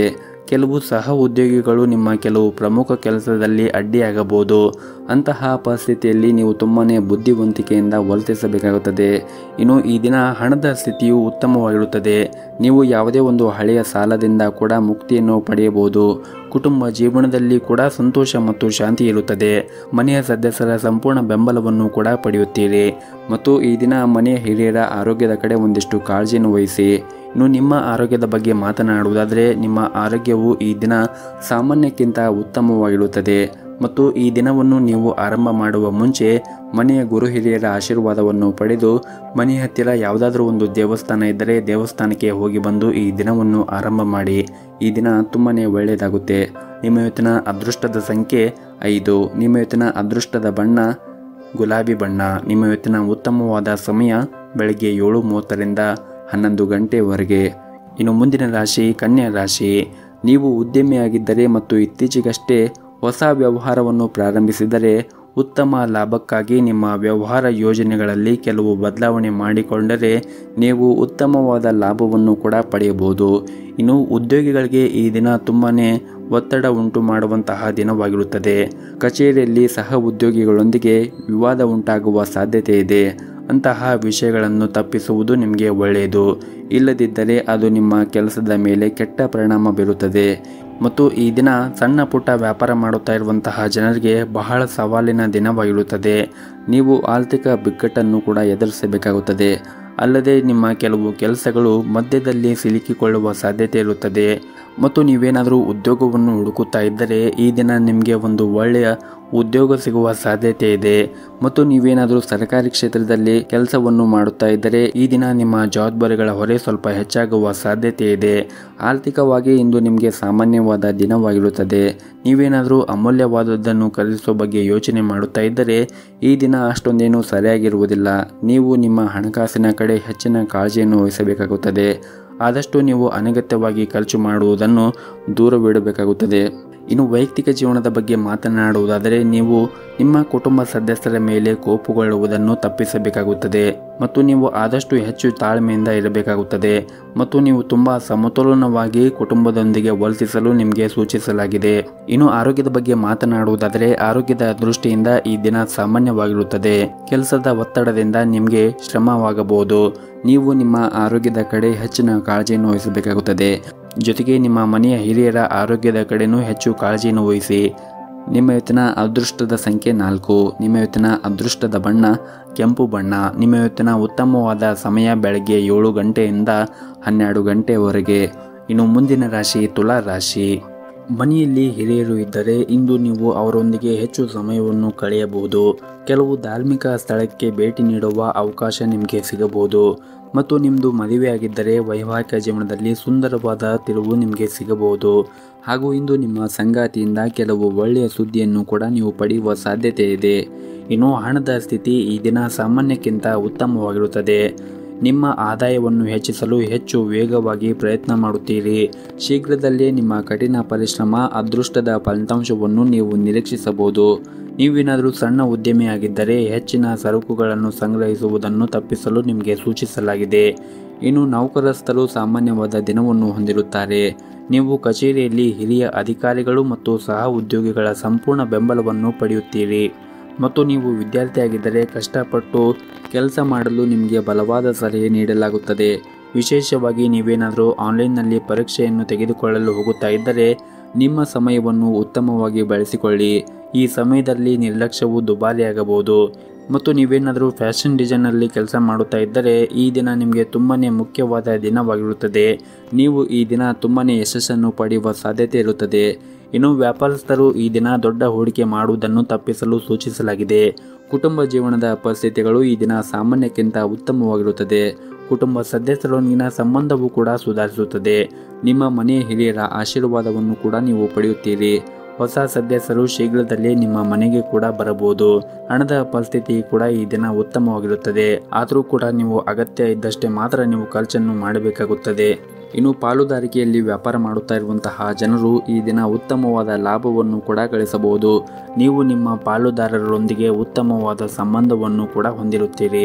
ಕೆಲವು ಸಹ ಉದ್ಯೋಗಿಗಳು ನಿಮ್ಮ ಕೆಲವು ಪ್ರಮುಖ ಕೆಲಸದಲ್ಲಿ ಅಡ್ಡಿಯಾಗಬಹುದು ಅಂತಹ ಪರಿಸ್ಥಿತಿಯಲ್ಲಿ ನೀವು ತುಂಬಾ ಬುದ್ಧಿವಂತಿಕೆಯಿಂದ ವರ್ತಿಸಬೇಕಾಗುತ್ತದೆ ಇನ್ನು ಈ ದಿನ ಹಣದ ಸ್ಥಿತಿಯು ಉತ್ತಮವಾಗಿರುತ್ತದೆ ನೀವು ಯಾವುದೇ ಒಂದು ಹಳೆಯ ಸಾಲದಿಂದ ಕೂಡ ಮುಕ್ತಿಯನ್ನು ಪಡೆಯಬಹುದು ಕುಟುಂಬ ಜೀವನದಲ್ಲಿ ಕೂಡ ಸಂತೋಷ ಮತ್ತು ಶಾಂತಿ ಇರುತ್ತದೆ ಮನೆಯ ಸದಸ್ಯರ ಸಂಪೂರ್ಣ ಬೆಂಬಲವನ್ನು ಕೂಡ ಪಡೆಯುತ್ತೀರಿ ಮತ್ತು ಈ ದಿನ ಮನೆಯ ಹಿರಿಯರ ಆರೋಗ್ಯದ ಕಡೆ ಒಂದಿಷ್ಟು ಕಾಳಜಿಯನ್ನು ವಹಿಸಿ ಇನ್ನು ನಿಮ್ಮ ಆರೋಗ್ಯದ ಬಗ್ಗೆ ಮಾತನಾಡುವುದಾದರೆ ನಿಮ್ಮ ಆರೋಗ್ಯವು ಈ ದಿನ ಸಾಮಾನ್ಯಕ್ಕಿಂತ ಉತ್ತಮವಾಗಿರುತ್ತದೆ ಮತ್ತು ಈ ದಿನವನ್ನು ನೀವು ಆರಂಭ ಮಾಡುವ ಮುಂಚೆ ಮನೆಯ ಗುರು ಹಿರಿಯರ ಆಶೀರ್ವಾದವನ್ನು ಪಡೆದು ಮನೆಯ ಹತ್ತಿರ ಯಾವುದಾದ್ರೂ ಒಂದು ದೇವಸ್ಥಾನ ಇದ್ದರೆ ದೇವಸ್ಥಾನಕ್ಕೆ ಹೋಗಿ ಬಂದು ಈ ದಿನವನ್ನು ಆರಂಭ ಮಾಡಿ ಈ ದಿನ ತುಂಬಾ ಒಳ್ಳೆಯದಾಗುತ್ತೆ ನಿಮ್ಮ ಇವತ್ತಿನ ಅದೃಷ್ಟದ ಸಂಖ್ಯೆ ಐದು ನಿಮ್ಮ ಇವತ್ತಿನ ಅದೃಷ್ಟದ ಬಣ್ಣ ಗುಲಾಬಿ ಬಣ್ಣ ನಿಮ್ಮ ಇವತ್ತಿನ ಉತ್ತಮವಾದ ಸಮಯ ಬೆಳಗ್ಗೆ ಏಳು ಮೂವತ್ತರಿಂದ ಹನ್ನೊಂದು ಗಂಟೆವರೆಗೆ ಇನ್ನು ಮುಂದಿನ ರಾಶಿ ಕನ್ಯಾ ರಾಶಿ ನೀವು ಉದ್ಯಮಿಯಾಗಿದ್ದರೆ ಮತ್ತು ಇತ್ತೀಚೆಗಷ್ಟೇ ಹೊಸ ವ್ಯವಹಾರವನ್ನು ಪ್ರಾರಂಭಿಸಿದರೆ ಉತ್ತಮ ಲಾಭಕ್ಕಾಗಿ ನಿಮ್ಮ ವ್ಯವಹಾರ ಯೋಜನೆಗಳಲ್ಲಿ ಕೆಲವು ಬದಲಾವಣೆ ಮಾಡಿಕೊಂಡರೆ ನೀವು ಉತ್ತಮವಾದ ಲಾಭವನ್ನು ಕೂಡ ಪಡೆಯಬಹುದು ಇನ್ನು ಉದ್ಯೋಗಿಗಳಿಗೆ ಈ ದಿನ ತುಂಬಾ ಒತ್ತಡ ಉಂಟು ಮಾಡುವಂತಹ ದಿನವಾಗಿರುತ್ತದೆ ಕಚೇರಿಯಲ್ಲಿ ಸಹ ಉದ್ಯೋಗಿಗಳೊಂದಿಗೆ ವಿವಾದ ಉಂಟಾಗುವ ಸಾಧ್ಯತೆ ಇದೆ ಅಂತಹ ವಿಷಯಗಳನ್ನು ತಪ್ಪಿಸುವುದು ನಿಮಗೆ ಒಳ್ಳೆಯದು ಇಲ್ಲದಿದ್ದರೆ ಅದು ನಿಮ್ಮ ಕೆಲಸದ ಮೇಲೆ ಕೆಟ್ಟ ಪರಿಣಾಮ ಬೀರುತ್ತದೆ ಮತ್ತು ಈ ದಿನ ಸಣ್ಣ ಪುಟ್ಟ ವ್ಯಾಪಾರ ಮಾಡುತ್ತಾ ಇರುವಂತಹ ಜನರಿಗೆ ಬಹಳ ಸವಾಲಿನ ದಿನವಾಗಿರುತ್ತದೆ ನೀವು ಆರ್ಥಿಕ ಬಿಕ್ಕಟ್ಟನ್ನು ಕೂಡ ಎದುರಿಸಬೇಕಾಗುತ್ತದೆ ಅಲ್ಲದೆ ನಿಮ್ಮ ಕೆಲವು ಕೆಲಸಗಳು ಮಧ್ಯದಲ್ಲಿ ಸಿಲುಕಿಕೊಳ್ಳುವ ಸಾಧ್ಯತೆ ಇರುತ್ತದೆ ಮತ್ತು ನೀವೇನಾದರೂ ಉದ್ಯೋಗವನ್ನು ಹುಡುಕುತ್ತಾ ಇದ್ದರೆ ಈ ದಿನ ನಿಮಗೆ ಒಂದು ಒಳ್ಳೆಯ ಉದ್ಯೋಗ ಸಿಗುವ ಸಾಧ್ಯತೆ ಇದೆ ಮತ್ತು ನೀವೇನಾದರೂ ಸರ್ಕಾರಿ ಕ್ಷೇತ್ರದಲ್ಲಿ ಕೆಲಸವನ್ನು ಮಾಡುತ್ತಾ ಇದ್ದರೆ ಈ ದಿನ ನಿಮ್ಮ ಜವಾಬ್ದಾರಿಗಳ ಹೊರೆ ಸ್ವಲ್ಪ ಹೆಚ್ಚಾಗುವ ಸಾಧ್ಯತೆ ಇದೆ ಆರ್ಥಿಕವಾಗಿ ಇಂದು ನಿಮಗೆ ಸಾಮಾನ್ಯವಾದ ದಿನವಾಗಿರುತ್ತದೆ ನೀವೇನಾದರೂ ಅಮೂಲ್ಯವಾದದ್ದನ್ನು ಖರೀದಿಸುವ ಬಗ್ಗೆ ಯೋಚನೆ ಮಾಡುತ್ತಾ ಇದ್ದರೆ ಈ ದಿನ ಅಷ್ಟೊಂದೇನು ಸರಿಯಾಗಿರುವುದಿಲ್ಲ ನೀವು ನಿಮ್ಮ ಹಣಕಾಸಿನ ಕಡೆ ಹೆಚ್ಚಿನ ಕಾಳಜಿಯನ್ನು ವಹಿಸಬೇಕಾಗುತ್ತದೆ ಆದಷ್ಟು ನೀವು ಅನಗತ್ಯವಾಗಿ ಖರ್ಚು ಮಾಡುವುದನ್ನು ದೂರವಿಡಬೇಕಾಗುತ್ತದೆ ಇನ್ನು ವೈಯಕ್ತಿಕ ಜೀವನದ ಬಗ್ಗೆ ಮಾತನಾಡುವುದಾದರೆ ನೀವು ನಿಮ್ಮ ಕುಟುಂಬ ಸದಸ್ಯರ ಮೇಲೆ ಕೋಪಗೊಳ್ಳುವುದನ್ನು ತಪ್ಪಿಸಬೇಕಾಗುತ್ತದೆ ಮತ್ತು ನೀವು ಆದಷ್ಟು ಹೆಚ್ಚು ತಾಳ್ಮೆಯಿಂದ ಇರಬೇಕಾಗುತ್ತದೆ ಮತ್ತು ನೀವು ತುಂಬ ಸಮತೋಲನವಾಗಿ ಕುಟುಂಬದೊಂದಿಗೆ ವರ್ತಿಸಲು ನಿಮಗೆ ಸೂಚಿಸಲಾಗಿದೆ ಇನ್ನು ಆರೋಗ್ಯದ ಬಗ್ಗೆ ಮಾತನಾಡುವುದಾದರೆ ಆರೋಗ್ಯದ ದೃಷ್ಟಿಯಿಂದ ಈ ದಿನ ಸಾಮಾನ್ಯವಾಗಿರುತ್ತದೆ ಕೆಲಸದ ಒತ್ತಡದಿಂದ ನಿಮಗೆ ಶ್ರಮವಾಗಬಹುದು ನೀವು ನಿಮ್ಮ ಆರೋಗ್ಯದ ಕಡೆ ಹೆಚ್ಚಿನ ಕಾಳಜಿಯನ್ನು ವಹಿಸಬೇಕಾಗುತ್ತದೆ ಜೊತೆಗೆ ನಿಮ್ಮ ಮನೆಯ ಹಿರಿಯರ ಆರೋಗ್ಯದ ಕಡೆನೂ ಹೆಚ್ಚು ಕಾಳಜಿಯನ್ನು ವಹಿಸಿ ನಿಮ್ಮ ಇವತ್ತಿನ ಅದೃಷ್ಟದ ಸಂಖ್ಯೆ ನಾಲ್ಕು ನಿಮ್ಮ ಇವತ್ತಿನ ಅದೃಷ್ಟದ ಬಣ್ಣ ಕೆಂಪು ಬಣ್ಣ ನಿಮ್ಮ ಇವತ್ತಿನ ಉತ್ತಮವಾದ ಸಮಯ ಬೆಳಗ್ಗೆ ಏಳು ಗಂಟೆಯಿಂದ ಹನ್ನೆರಡು ಗಂಟೆವರೆಗೆ ಇನ್ನು ಮುಂದಿನ ರಾಶಿ ತುಲಾ ರಾಶಿ ಮನೆಯಲ್ಲಿ ಹಿರಿಯರು ಇದ್ದರೆ ಇಂದು ನೀವು ಅವರೊಂದಿಗೆ ಹೆಚ್ಚು ಸಮಯವನ್ನು ಕಳೆಯಬಹುದು ಕೆಲವು ಧಾರ್ಮಿಕ ಸ್ಥಳಕ್ಕೆ ಭೇಟಿ ನೀಡುವ ಅವಕಾಶ ನಿಮಗೆ ಸಿಗಬಹುದು ಮತ್ತು ನಿಮ್ಮದು ಮದುವೆಯಾಗಿದ್ದರೆ ವೈವಾಹಿಕ ಜೀವನದಲ್ಲಿ ಸುಂದರವಾದ ತಿರುವು ನಿಮಗೆ ಸಿಗಬಹುದು ಹಾಗೂ ಇಂದು ನಿಮ್ಮ ಸಂಗಾತಿಯಿಂದ ಕೆಲವು ಒಳ್ಳೆಯ ಸುದ್ದಿಯನ್ನು ಕೂಡ ನೀವು ಪಡೆಯುವ ಸಾಧ್ಯತೆ ಇದೆ ಇನ್ನು ಹಣದ ಸ್ಥಿತಿ ಈ ದಿನ ಸಾಮಾನ್ಯಕ್ಕಿಂತ ಉತ್ತಮವಾಗಿರುತ್ತದೆ ನಿಮ್ಮ ಆದಾಯವನ್ನು ಹೆಚ್ಚಿಸಲು ಹೆಚ್ಚು ವೇಗವಾಗಿ ಪ್ರಯತ್ನ ಮಾಡುತ್ತೀರಿ ಶೀಘ್ರದಲ್ಲೇ ನಿಮ್ಮ ಕಠಿಣ ಪರಿಶ್ರಮ ಅದೃಷ್ಟದ ಫಲಿತಾಂಶವನ್ನು ನೀವು ನಿರೀಕ್ಷಿಸಬಹುದು ನೀವೇನಾದರೂ ಸಣ್ಣ ಉದ್ಯಮಿಯಾಗಿದ್ದರೆ ಹೆಚ್ಚಿನ ಸರಕುಗಳನ್ನು ಸಂಗ್ರಹಿಸುವುದನ್ನು ತಪ್ಪಿಸಲು ನಿಮಗೆ ಸೂಚಿಸಲಾಗಿದೆ ಇನ್ನು ನೌಕರಸ್ಥರು ಸಾಮಾನ್ಯವಾದ ದಿನವನ್ನು ಹೊಂದಿರುತ್ತಾರೆ ನೀವು ಕಚೇರಿಯಲ್ಲಿ ಹಿರಿಯ ಅಧಿಕಾರಿಗಳು ಮತ್ತು ಸಹ ಉದ್ಯೋಗಿಗಳ ಸಂಪೂರ್ಣ ಬೆಂಬಲವನ್ನು ಪಡೆಯುತ್ತೀರಿ ಮತ್ತು ನೀವು ವಿದ್ಯಾರ್ಥಿಯಾಗಿದ್ದರೆ ಕಷ್ಟಪಟ್ಟು ಕೆಲಸ ಮಾಡಲು ನಿಮಗೆ ಬಲವಾದ ಸಲಹೆ ನೀಡಲಾಗುತ್ತದೆ ವಿಶೇಷವಾಗಿ ನೀವೇನಾದರೂ ಆನ್ಲೈನ್ನಲ್ಲಿ ಪರೀಕ್ಷೆಯನ್ನು ತೆಗೆದುಕೊಳ್ಳಲು ಹೋಗುತ್ತಾ ಇದ್ದರೆ ನಿಮ್ಮ ಸಮಯವನ್ನು ಉತ್ತಮವಾಗಿ ಬಳಸಿಕೊಳ್ಳಿ ಈ ಸಮಯದಲ್ಲಿ ನಿರ್ಲಕ್ಷ್ಯವು ದುಬಾರಿಯಾಗಬಹುದು ಮತ್ತು ನೀವೇನಾದರೂ ಫ್ಯಾಷನ್ ಡಿಸೈನಲ್ಲಿ ಕೆಲಸ ಮಾಡುತ್ತಾ ಇದ್ದರೆ ಈ ದಿನ ನಿಮಗೆ ತುಂಬಾ ಮುಖ್ಯವಾದ ದಿನವಾಗಿರುತ್ತದೆ ನೀವು ಈ ದಿನ ತುಂಬಾ ಯಶಸ್ಸನ್ನು ಪಡೆಯುವ ಸಾಧ್ಯತೆ ಇರುತ್ತದೆ ಇನ್ನು ವ್ಯಾಪಾರಸ್ಥರು ಈ ದಿನ ದೊಡ್ಡ ಹೂಡಿಕೆ ಮಾಡುವುದನ್ನು ತಪ್ಪಿಸಲು ಸೂಚಿಸಲಾಗಿದೆ ಕುಟುಂಬ ಜೀವನದ ಪರಿಸ್ಥಿತಿಗಳು ಈ ದಿನ ಸಾಮಾನ್ಯಕ್ಕಿಂತ ಉತ್ತಮವಾಗಿರುತ್ತದೆ ಕುಟುಂಬ ಸದಸ್ಯರೊಂದಿಗಿನ ಸಂಬಂಧವು ಕೂಡ ಸುಧಾರಿಸುತ್ತದೆ ನಿಮ್ಮ ಮನೆಯ ಹಿರಿಯರ ಆಶೀರ್ವಾದವನ್ನು ಕೂಡ ನೀವು ಪಡೆಯುತ್ತೀರಿ ಹೊಸ ಸದಸ್ಯರು ಶೀಘ್ರದಲ್ಲೇ ನಿಮ್ಮ ಮನೆಗೆ ಕೂಡ ಬರಬಹುದು ಹಣದ ಪರಿಸ್ಥಿತಿ ಕೂಡ ಈ ದಿನ ಉತ್ತಮವಾಗಿರುತ್ತದೆ ಆದರೂ ಕೂಡ ನೀವು ಅಗತ್ಯ ಇದ್ದಷ್ಟೇ ಮಾತ್ರ ನೀವು ಖರ್ಚನ್ನು ಮಾಡಬೇಕಾಗುತ್ತದೆ ಇನ್ನು ಪಾಲುದಾರಿಕೆಯಲ್ಲಿ ವ್ಯಾಪಾರ ಮಾಡುತ್ತಾ ಇರುವಂತಹ ಜನರು ಈ ದಿನ ಉತ್ತಮವಾದ ಲಾಭವನ್ನು ಕೂಡ ಗಳಿಸಬಹುದು ನೀವು ನಿಮ್ಮ ಪಾಲುದಾರರೊಂದಿಗೆ ಉತ್ತಮವಾದ ಸಂಬಂಧವನ್ನು ಕೂಡ ಹೊಂದಿರುತ್ತೀರಿ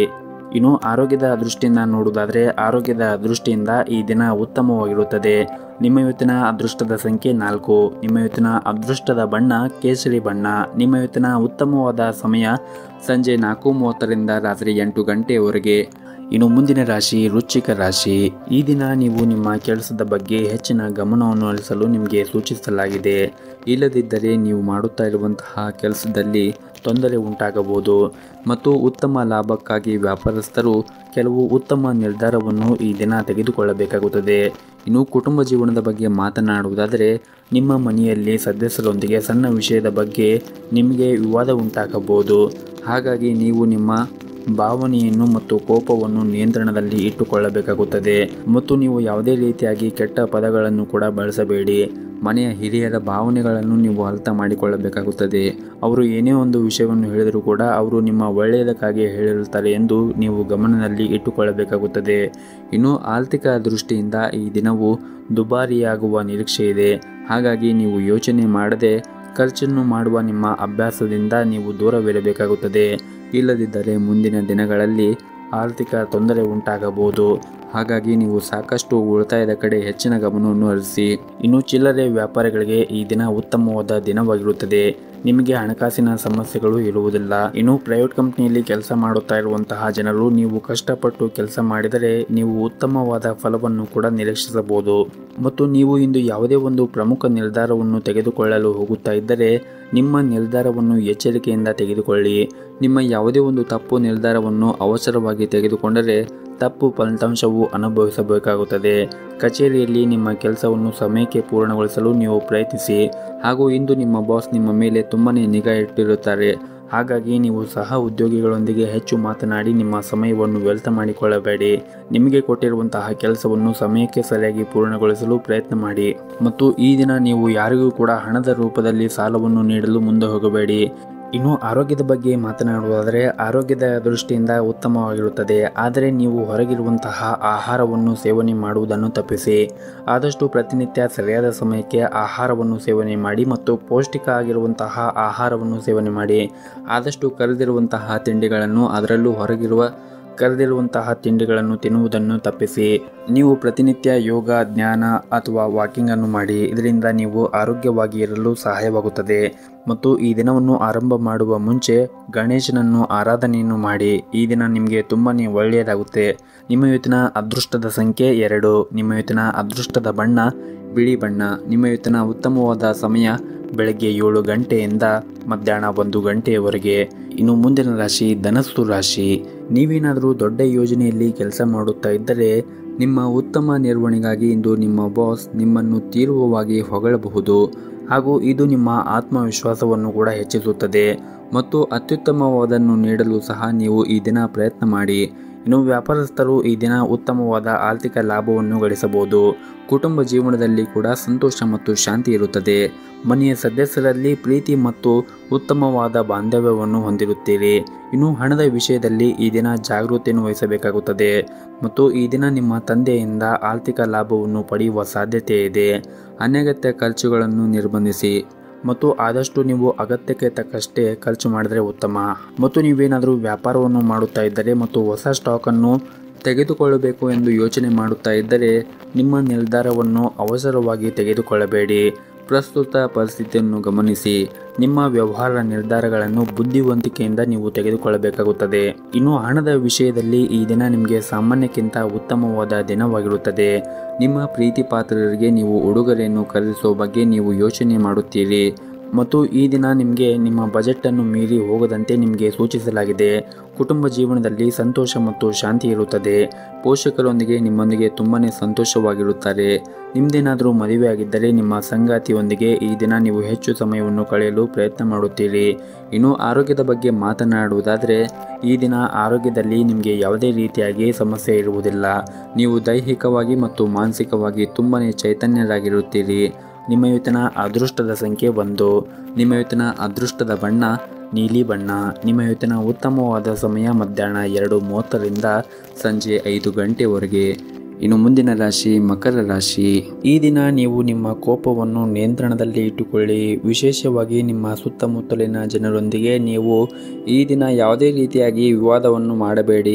ಇನ್ನು ಆರೋಗ್ಯದ ದೃಷ್ಟಿಯಿಂದ ನೋಡುವುದಾದರೆ ಆರೋಗ್ಯದ ದೃಷ್ಟಿಯಿಂದ ಈ ದಿನ ಉತ್ತಮವಾಗಿರುತ್ತದೆ ನಿಮ್ಮ ಇವತ್ತಿನ ಅದೃಷ್ಟದ ಸಂಖ್ಯೆ ನಾಲ್ಕು ನಿಮ್ಮ ಇವತ್ತಿನ ಅದೃಷ್ಟದ ಬಣ್ಣ ಕೇಸರಿ ಬಣ್ಣ ನಿಮ್ಮ ಇವತ್ತಿನ ಉತ್ತಮವಾದ ಸಮಯ ಸಂಜೆ ನಾಲ್ಕು ಮೂವತ್ತರಿಂದ ರಾತ್ರಿ ಎಂಟು ಗಂಟೆಯವರೆಗೆ ಇನ್ನು ಮುಂದಿನ ರಾಶಿ ವೃಶ್ಚಿಕ ರಾಶಿ ಈ ದಿನ ನೀವು ನಿಮ್ಮ ಕೆಲಸದ ಬಗ್ಗೆ ಹೆಚ್ಚಿನ ಗಮನವನ್ನು ಹರಿಸಲು ನಿಮಗೆ ಸೂಚಿಸಲಾಗಿದೆ ಇಲ್ಲದಿದ್ದರೆ ನೀವು ಮಾಡುತ್ತಾ ಇರುವಂತಹ ಕೆಲಸದಲ್ಲಿ ತೊಂದರೆ ಉಂಟಾಗಬಹುದು ಮತ್ತು ಉತ್ತಮ ಲಾಭಕ್ಕಾಗಿ ವ್ಯಾಪಾರಸ್ಥರು ಕೆಲವು ಉತ್ತಮ ನಿರ್ಧಾರವನ್ನು ಈ ದಿನ ತೆಗೆದುಕೊಳ್ಳಬೇಕಾಗುತ್ತದೆ ಇನ್ನು ಕುಟುಂಬ ಜೀವನದ ಬಗ್ಗೆ ಮಾತನಾಡುವುದಾದರೆ ನಿಮ್ಮ ಮನೆಯಲ್ಲಿ ಸದಸ್ಯರೊಂದಿಗೆ ಸಣ್ಣ ವಿಷಯದ ಬಗ್ಗೆ ನಿಮಗೆ ವಿವಾದ ಉಂಟಾಗಬಹುದು ಹಾಗಾಗಿ ನೀವು ನಿಮ್ಮ ಭಾವನೆಯನ್ನು ಮತ್ತು ಕೋಪವನ್ನು ನಿಯಂತ್ರಣದಲ್ಲಿ ಇಟ್ಟುಕೊಳ್ಳಬೇಕಾಗುತ್ತದೆ ಮತ್ತು ನೀವು ಯಾವುದೇ ರೀತಿಯಾಗಿ ಕೆಟ್ಟ ಪದಗಳನ್ನು ಕೂಡ ಬಳಸಬೇಡಿ ಮನೆಯ ಹಿರಿಯರ ಭಾವನೆಗಳನ್ನು ನೀವು ಅರ್ಥ ಮಾಡಿಕೊಳ್ಳಬೇಕಾಗುತ್ತದೆ ಅವರು ಏನೇ ಒಂದು ವಿಷಯವನ್ನು ಹೇಳಿದರೂ ಕೂಡ ಅವರು ನಿಮ್ಮ ಒಳ್ಳೆಯದಕ್ಕಾಗಿ ಹೇಳಿರುತ್ತಾರೆ ಎಂದು ನೀವು ಗಮನದಲ್ಲಿ ಇಟ್ಟುಕೊಳ್ಳಬೇಕಾಗುತ್ತದೆ ಇನ್ನು ಆರ್ಥಿಕ ದೃಷ್ಟಿಯಿಂದ ಈ ದಿನವು ದುಬಾರಿಯಾಗುವ ನಿರೀಕ್ಷೆ ಇದೆ ಹಾಗಾಗಿ ನೀವು ಯೋಚನೆ ಮಾಡದೆ ಖರ್ಚನ್ನು ಮಾಡುವ ನಿಮ್ಮ ಅಭ್ಯಾಸದಿಂದ ನೀವು ದೂರವಿರಬೇಕಾಗುತ್ತದೆ ಇಲ್ಲದಿದ್ದರೆ ಮುಂದಿನ ದಿನಗಳಲ್ಲಿ ಆರ್ಥಿಕ ತೊಂದರೆ ಉಂಟಾಗಬಹುದು ಹಾಗಾಗಿ ನೀವು ಸಾಕಷ್ಟು ಉಳಿತಾಯದ ಕಡೆ ಹೆಚ್ಚಿನ ಗಮನವನ್ನು ಹರಿಸಿ ಇನ್ನು ಚಿಲ್ಲರೆ ವ್ಯಾಪಾರಿಗಳಿಗೆ ಈ ದಿನ ಉತ್ತಮವಾದ ದಿನವಾಗಿರುತ್ತದೆ ನಿಮಗೆ ಹಣಕಾಸಿನ ಸಮಸ್ಯೆಗಳು ಇರುವುದಿಲ್ಲ ಇನ್ನು ಪ್ರೈವೇಟ್ ಕಂಪ್ನಿಯಲ್ಲಿ ಕೆಲಸ ಮಾಡುತ್ತಾ ಇರುವಂತಹ ಜನರು ನೀವು ಕಷ್ಟಪಟ್ಟು ಕೆಲಸ ಮಾಡಿದರೆ ನೀವು ಉತ್ತಮವಾದ ಫಲವನ್ನು ಕೂಡ ನಿರೀಕ್ಷಿಸಬಹುದು ಮತ್ತು ನೀವು ಇಂದು ಯಾವುದೇ ಒಂದು ಪ್ರಮುಖ ನಿರ್ಧಾರವನ್ನು ತೆಗೆದುಕೊಳ್ಳಲು ಹೋಗುತ್ತಾ ಇದ್ದರೆ ನಿಮ್ಮ ನಿರ್ಧಾರವನ್ನು ಎಚ್ಚರಿಕೆಯಿಂದ ತೆಗೆದುಕೊಳ್ಳಿ ನಿಮ್ಮ ಯಾವುದೇ ಒಂದು ತಪ್ಪು ನಿರ್ಧಾರವನ್ನು ಅವಸರವಾಗಿ ತೆಗೆದುಕೊಂಡರೆ ತಪ್ಪು ಫಲಿತಾಂಶವು ಅನುಭವಿಸಬೇಕಾಗುತ್ತದೆ ಕಚೇರಿಯಲ್ಲಿ ನಿಮ್ಮ ಕೆಲಸವನ್ನು ಸಮಯಕ್ಕೆ ಪೂರ್ಣಗೊಳಿಸಲು ನೀವು ಪ್ರಯತ್ನಿಸಿ ಹಾಗೂ ಇಂದು ನಿಮ್ಮ ಬಾಸ್ ನಿಮ್ಮ ಮೇಲೆ ತುಂಬನೇ ನಿಗಾ ಇಟ್ಟಿರುತ್ತಾರೆ ಹಾಗಾಗಿ ನೀವು ಸಹ ಉದ್ಯೋಗಿಗಳೊಂದಿಗೆ ಹೆಚ್ಚು ಮಾತನಾಡಿ ನಿಮ್ಮ ಸಮಯವನ್ನು ವ್ಯರ್ಥ ಮಾಡಿಕೊಳ್ಳಬೇಡಿ ನಿಮಗೆ ಕೊಟ್ಟಿರುವಂತಹ ಕೆಲಸವನ್ನು ಸಮಯಕ್ಕೆ ಸರಿಯಾಗಿ ಪೂರ್ಣಗೊಳಿಸಲು ಪ್ರಯತ್ನ ಮಾಡಿ ಮತ್ತು ಈ ದಿನ ನೀವು ಯಾರಿಗೂ ಕೂಡ ಹಣದ ರೂಪದಲ್ಲಿ ಸಾಲವನ್ನು ನೀಡಲು ಮುಂದೆ ಹೋಗಬೇಡಿ ಇನ್ನು ಆರೋಗ್ಯದ ಬಗ್ಗೆ ಮಾತನಾಡುವುದಾದರೆ ಆರೋಗ್ಯದ ದೃಷ್ಟಿಯಿಂದ ಉತ್ತಮವಾಗಿರುತ್ತದೆ ಆದರೆ ನೀವು ಹೊರಗಿರುವಂತಹ ಆಹಾರವನ್ನು ಸೇವನೆ ಮಾಡುವುದನ್ನು ತಪ್ಪಿಸಿ ಆದಷ್ಟು ಪ್ರತಿನಿತ್ಯ ಸರಿಯಾದ ಸಮಯಕ್ಕೆ ಆಹಾರವನ್ನು ಸೇವನೆ ಮಾಡಿ ಮತ್ತು ಪೌಷ್ಟಿಕ ಆಗಿರುವಂತಹ ಆಹಾರವನ್ನು ಸೇವನೆ ಮಾಡಿ ಆದಷ್ಟು ಕರೆದಿರುವಂತಹ ತಿಂಡಿಗಳನ್ನು ಅದರಲ್ಲೂ ಹೊರಗಿರುವ ಕರೆದಿರುವಂತಹ ತಿಂಡಿಗಳನ್ನು ತಿನ್ನುವುದನ್ನು ತಪ್ಪಿಸಿ ನೀವು ಪ್ರತಿನಿತ್ಯ ಯೋಗ ಜ್ಞಾನ ಅಥವಾ ವಾಕಿಂಗ್ ಅನ್ನು ಮಾಡಿ ಇದರಿಂದ ನೀವು ಆರೋಗ್ಯವಾಗಿ ಇರಲು ಸಹಾಯವಾಗುತ್ತದೆ ಮತ್ತು ಈ ದಿನವನ್ನು ಆರಂಭ ಮಾಡುವ ಮುಂಚೆ ಗಣೇಶನನ್ನು ಆರಾಧನೆಯನ್ನು ಮಾಡಿ ಈ ದಿನ ನಿಮಗೆ ತುಂಬಾ ಒಳ್ಳೆಯದಾಗುತ್ತೆ ನಿಮ್ಮ ಇವತ್ತಿನ ಅದೃಷ್ಟದ ಸಂಖ್ಯೆ ಎರಡು ನಿಮ್ಮ ಇವತ್ತಿನ ಅದೃಷ್ಟದ ಬಣ್ಣ ಬಿಳಿ ಬಣ್ಣ ನಿಮ್ಮ ಇವತ್ತಿನ ಉತ್ತಮವಾದ ಸಮಯ ಬೆಳಗ್ಗೆ ಏಳು ಗಂಟೆಯಿಂದ ಮಧ್ಯಾಹ್ನ ಒಂದು ಗಂಟೆಯವರೆಗೆ ಇನ್ನು ಮುಂದಿನ ರಾಶಿ ಧನಸ್ಸು ರಾಶಿ ನೀವೇನಾದರೂ ದೊಡ್ಡ ಯೋಜನೆಯಲ್ಲಿ ಕೆಲಸ ಮಾಡುತ್ತಾ ಇದ್ದರೆ ನಿಮ್ಮ ಉತ್ತಮ ನಿರ್ವಹಣೆಗಾಗಿ ಇಂದು ನಿಮ್ಮ ಬಾಸ್ ನಿಮ್ಮನ್ನು ತೀವ್ರವಾಗಿ ಹೊಗಳಬಹುದು ಹಾಗೂ ಇದು ನಿಮ್ಮ ಆತ್ಮವಿಶ್ವಾಸವನ್ನು ಕೂಡ ಹೆಚ್ಚಿಸುತ್ತದೆ ಮತ್ತು ಅತ್ಯುತ್ತಮವಾದನ್ನು ನೀಡಲು ಸಹ ನೀವು ಈ ದಿನ ಪ್ರಯತ್ನ ಮಾಡಿ ಇನ್ನು ವ್ಯಾಪಾರಸ್ಥರು ಈ ದಿನ ಉತ್ತಮವಾದ ಆರ್ಥಿಕ ಲಾಭವನ್ನು ಗಳಿಸಬಹುದು ಕುಟುಂಬ ಜೀವನದಲ್ಲಿ ಕೂಡ ಸಂತೋಷ ಮತ್ತು ಶಾಂತಿ ಇರುತ್ತದೆ ಮನೆಯ ಸದಸ್ಯರಲ್ಲಿ ಪ್ರೀತಿ ಮತ್ತು ಉತ್ತಮವಾದ ಬಾಂಧವ್ಯವನ್ನು ಹೊಂದಿರುತ್ತೀರಿ ಇನ್ನು ಹಣದ ವಿಷಯದಲ್ಲಿ ಈ ದಿನ ಜಾಗೃತಿಯನ್ನು ವಹಿಸಬೇಕಾಗುತ್ತದೆ ಮತ್ತು ಈ ದಿನ ನಿಮ್ಮ ತಂದೆಯಿಂದ ಆರ್ಥಿಕ ಲಾಭವನ್ನು ಪಡೆಯುವ ಸಾಧ್ಯತೆ ಇದೆ ಅನಗತ್ಯ ಖರ್ಚುಗಳನ್ನು ನಿರ್ಬಂಧಿಸಿ ಮತ್ತು ಆದಷ್ಟು ನೀವು ಅಗತ್ಯಕ್ಕೆ ತಕ್ಕಷ್ಟೇ ಖರ್ಚು ಮಾಡಿದರೆ ಉತ್ತಮ ಮತ್ತು ನೀವೇನಾದರೂ ವ್ಯಾಪಾರವನ್ನು ಮಾಡುತ್ತಾ ಇದ್ದರೆ ಮತ್ತು ಹೊಸ ಸ್ಟಾಕನ್ನು ತೆಗೆದುಕೊಳ್ಳಬೇಕು ಎಂದು ಯೋಚನೆ ಮಾಡುತ್ತಾ ಇದ್ದರೆ ನಿಮ್ಮ ನಿರ್ಧಾರವನ್ನು ಅವಸರವಾಗಿ ತೆಗೆದುಕೊಳ್ಳಬೇಡಿ ಪ್ರಸ್ತುತ ಪರಿಸ್ಥಿತಿಯನ್ನು ಗಮನಿಸಿ ನಿಮ್ಮ ವ್ಯವಹಾರ ನಿರ್ಧಾರಗಳನ್ನು ಬುದ್ಧಿವಂತಿಕೆಯಿಂದ ನೀವು ತೆಗೆದುಕೊಳ್ಳಬೇಕಾಗುತ್ತದೆ ಇನ್ನು ಹಣದ ವಿಷಯದಲ್ಲಿ ಈ ದಿನ ನಿಮಗೆ ಸಾಮಾನ್ಯಕ್ಕಿಂತ ಉತ್ತಮವಾದ ದಿನವಾಗಿರುತ್ತದೆ ನಿಮ್ಮ ಪ್ರೀತಿ ಪಾತ್ರರಿಗೆ ನೀವು ಉಡುಗೊರೆಯನ್ನು ಖರೀದಿಸುವ ಬಗ್ಗೆ ನೀವು ಯೋಚನೆ ಮಾಡುತ್ತೀರಿ ಮತ್ತು ಈ ದಿನ ನಿಮಗೆ ನಿಮ್ಮ ಬಜೆಟನ್ನು ಮೀರಿ ಹೋಗದಂತೆ ನಿಮಗೆ ಸೂಚಿಸಲಾಗಿದೆ ಕುಟುಂಬ ಜೀವನದಲ್ಲಿ ಸಂತೋಷ ಮತ್ತು ಶಾಂತಿ ಇರುತ್ತದೆ ಪೋಷಕರೊಂದಿಗೆ ನಿಮ್ಮೊಂದಿಗೆ ತುಂಬಾ ಸಂತೋಷವಾಗಿರುತ್ತಾರೆ ನಿಮ್ಮದೇನಾದರೂ ಮದುವೆ ಆಗಿದ್ದರೆ ನಿಮ್ಮ ಸಂಗಾತಿಯೊಂದಿಗೆ ಈ ದಿನ ನೀವು ಹೆಚ್ಚು ಸಮಯವನ್ನು ಕಳೆಯಲು ಪ್ರಯತ್ನ ಮಾಡುತ್ತೀರಿ ಇನ್ನು ಆರೋಗ್ಯದ ಬಗ್ಗೆ ಮಾತನಾಡುವುದಾದರೆ ಈ ದಿನ ಆರೋಗ್ಯದಲ್ಲಿ ನಿಮಗೆ ಯಾವುದೇ ರೀತಿಯಾಗಿ ಸಮಸ್ಯೆ ಇರುವುದಿಲ್ಲ ನೀವು ದೈಹಿಕವಾಗಿ ಮತ್ತು ಮಾನಸಿಕವಾಗಿ ತುಂಬಾ ಚೈತನ್ಯರಾಗಿರುತ್ತೀರಿ ನಿಮ್ಮ ಇವತ್ತಿನ ಅದೃಷ್ಟದ ಸಂಖ್ಯೆ ಒಂದು ನಿಮ್ಮ ಇವತ್ತಿನ ಅದೃಷ್ಟದ ಬಣ್ಣ ನೀಲಿ ಬಣ್ಣ ನಿಮ್ಮ ಇವತ್ತಿನ ಉತ್ತಮವಾದ ಸಮಯ ಮಧ್ಯಾಹ್ನ ಎರಡು ಮೂವತ್ತರಿಂದ ಸಂಜೆ ಐದು ಗಂಟೆವರೆಗೆ ಇನ್ನು ಮುಂದಿನ ರಾಶಿ ಮಕರ ರಾಶಿ ಈ ದಿನ ನೀವು ನಿಮ್ಮ ಕೋಪವನ್ನು ನಿಯಂತ್ರಣದಲ್ಲಿ ಇಟ್ಟುಕೊಳ್ಳಿ ವಿಶೇಷವಾಗಿ ನಿಮ್ಮ ಸುತ್ತಮುತ್ತಲಿನ ಜನರೊಂದಿಗೆ ನೀವು ಈ ದಿನ ಯಾವುದೇ ರೀತಿಯಾಗಿ ವಿವಾದವನ್ನು ಮಾಡಬೇಡಿ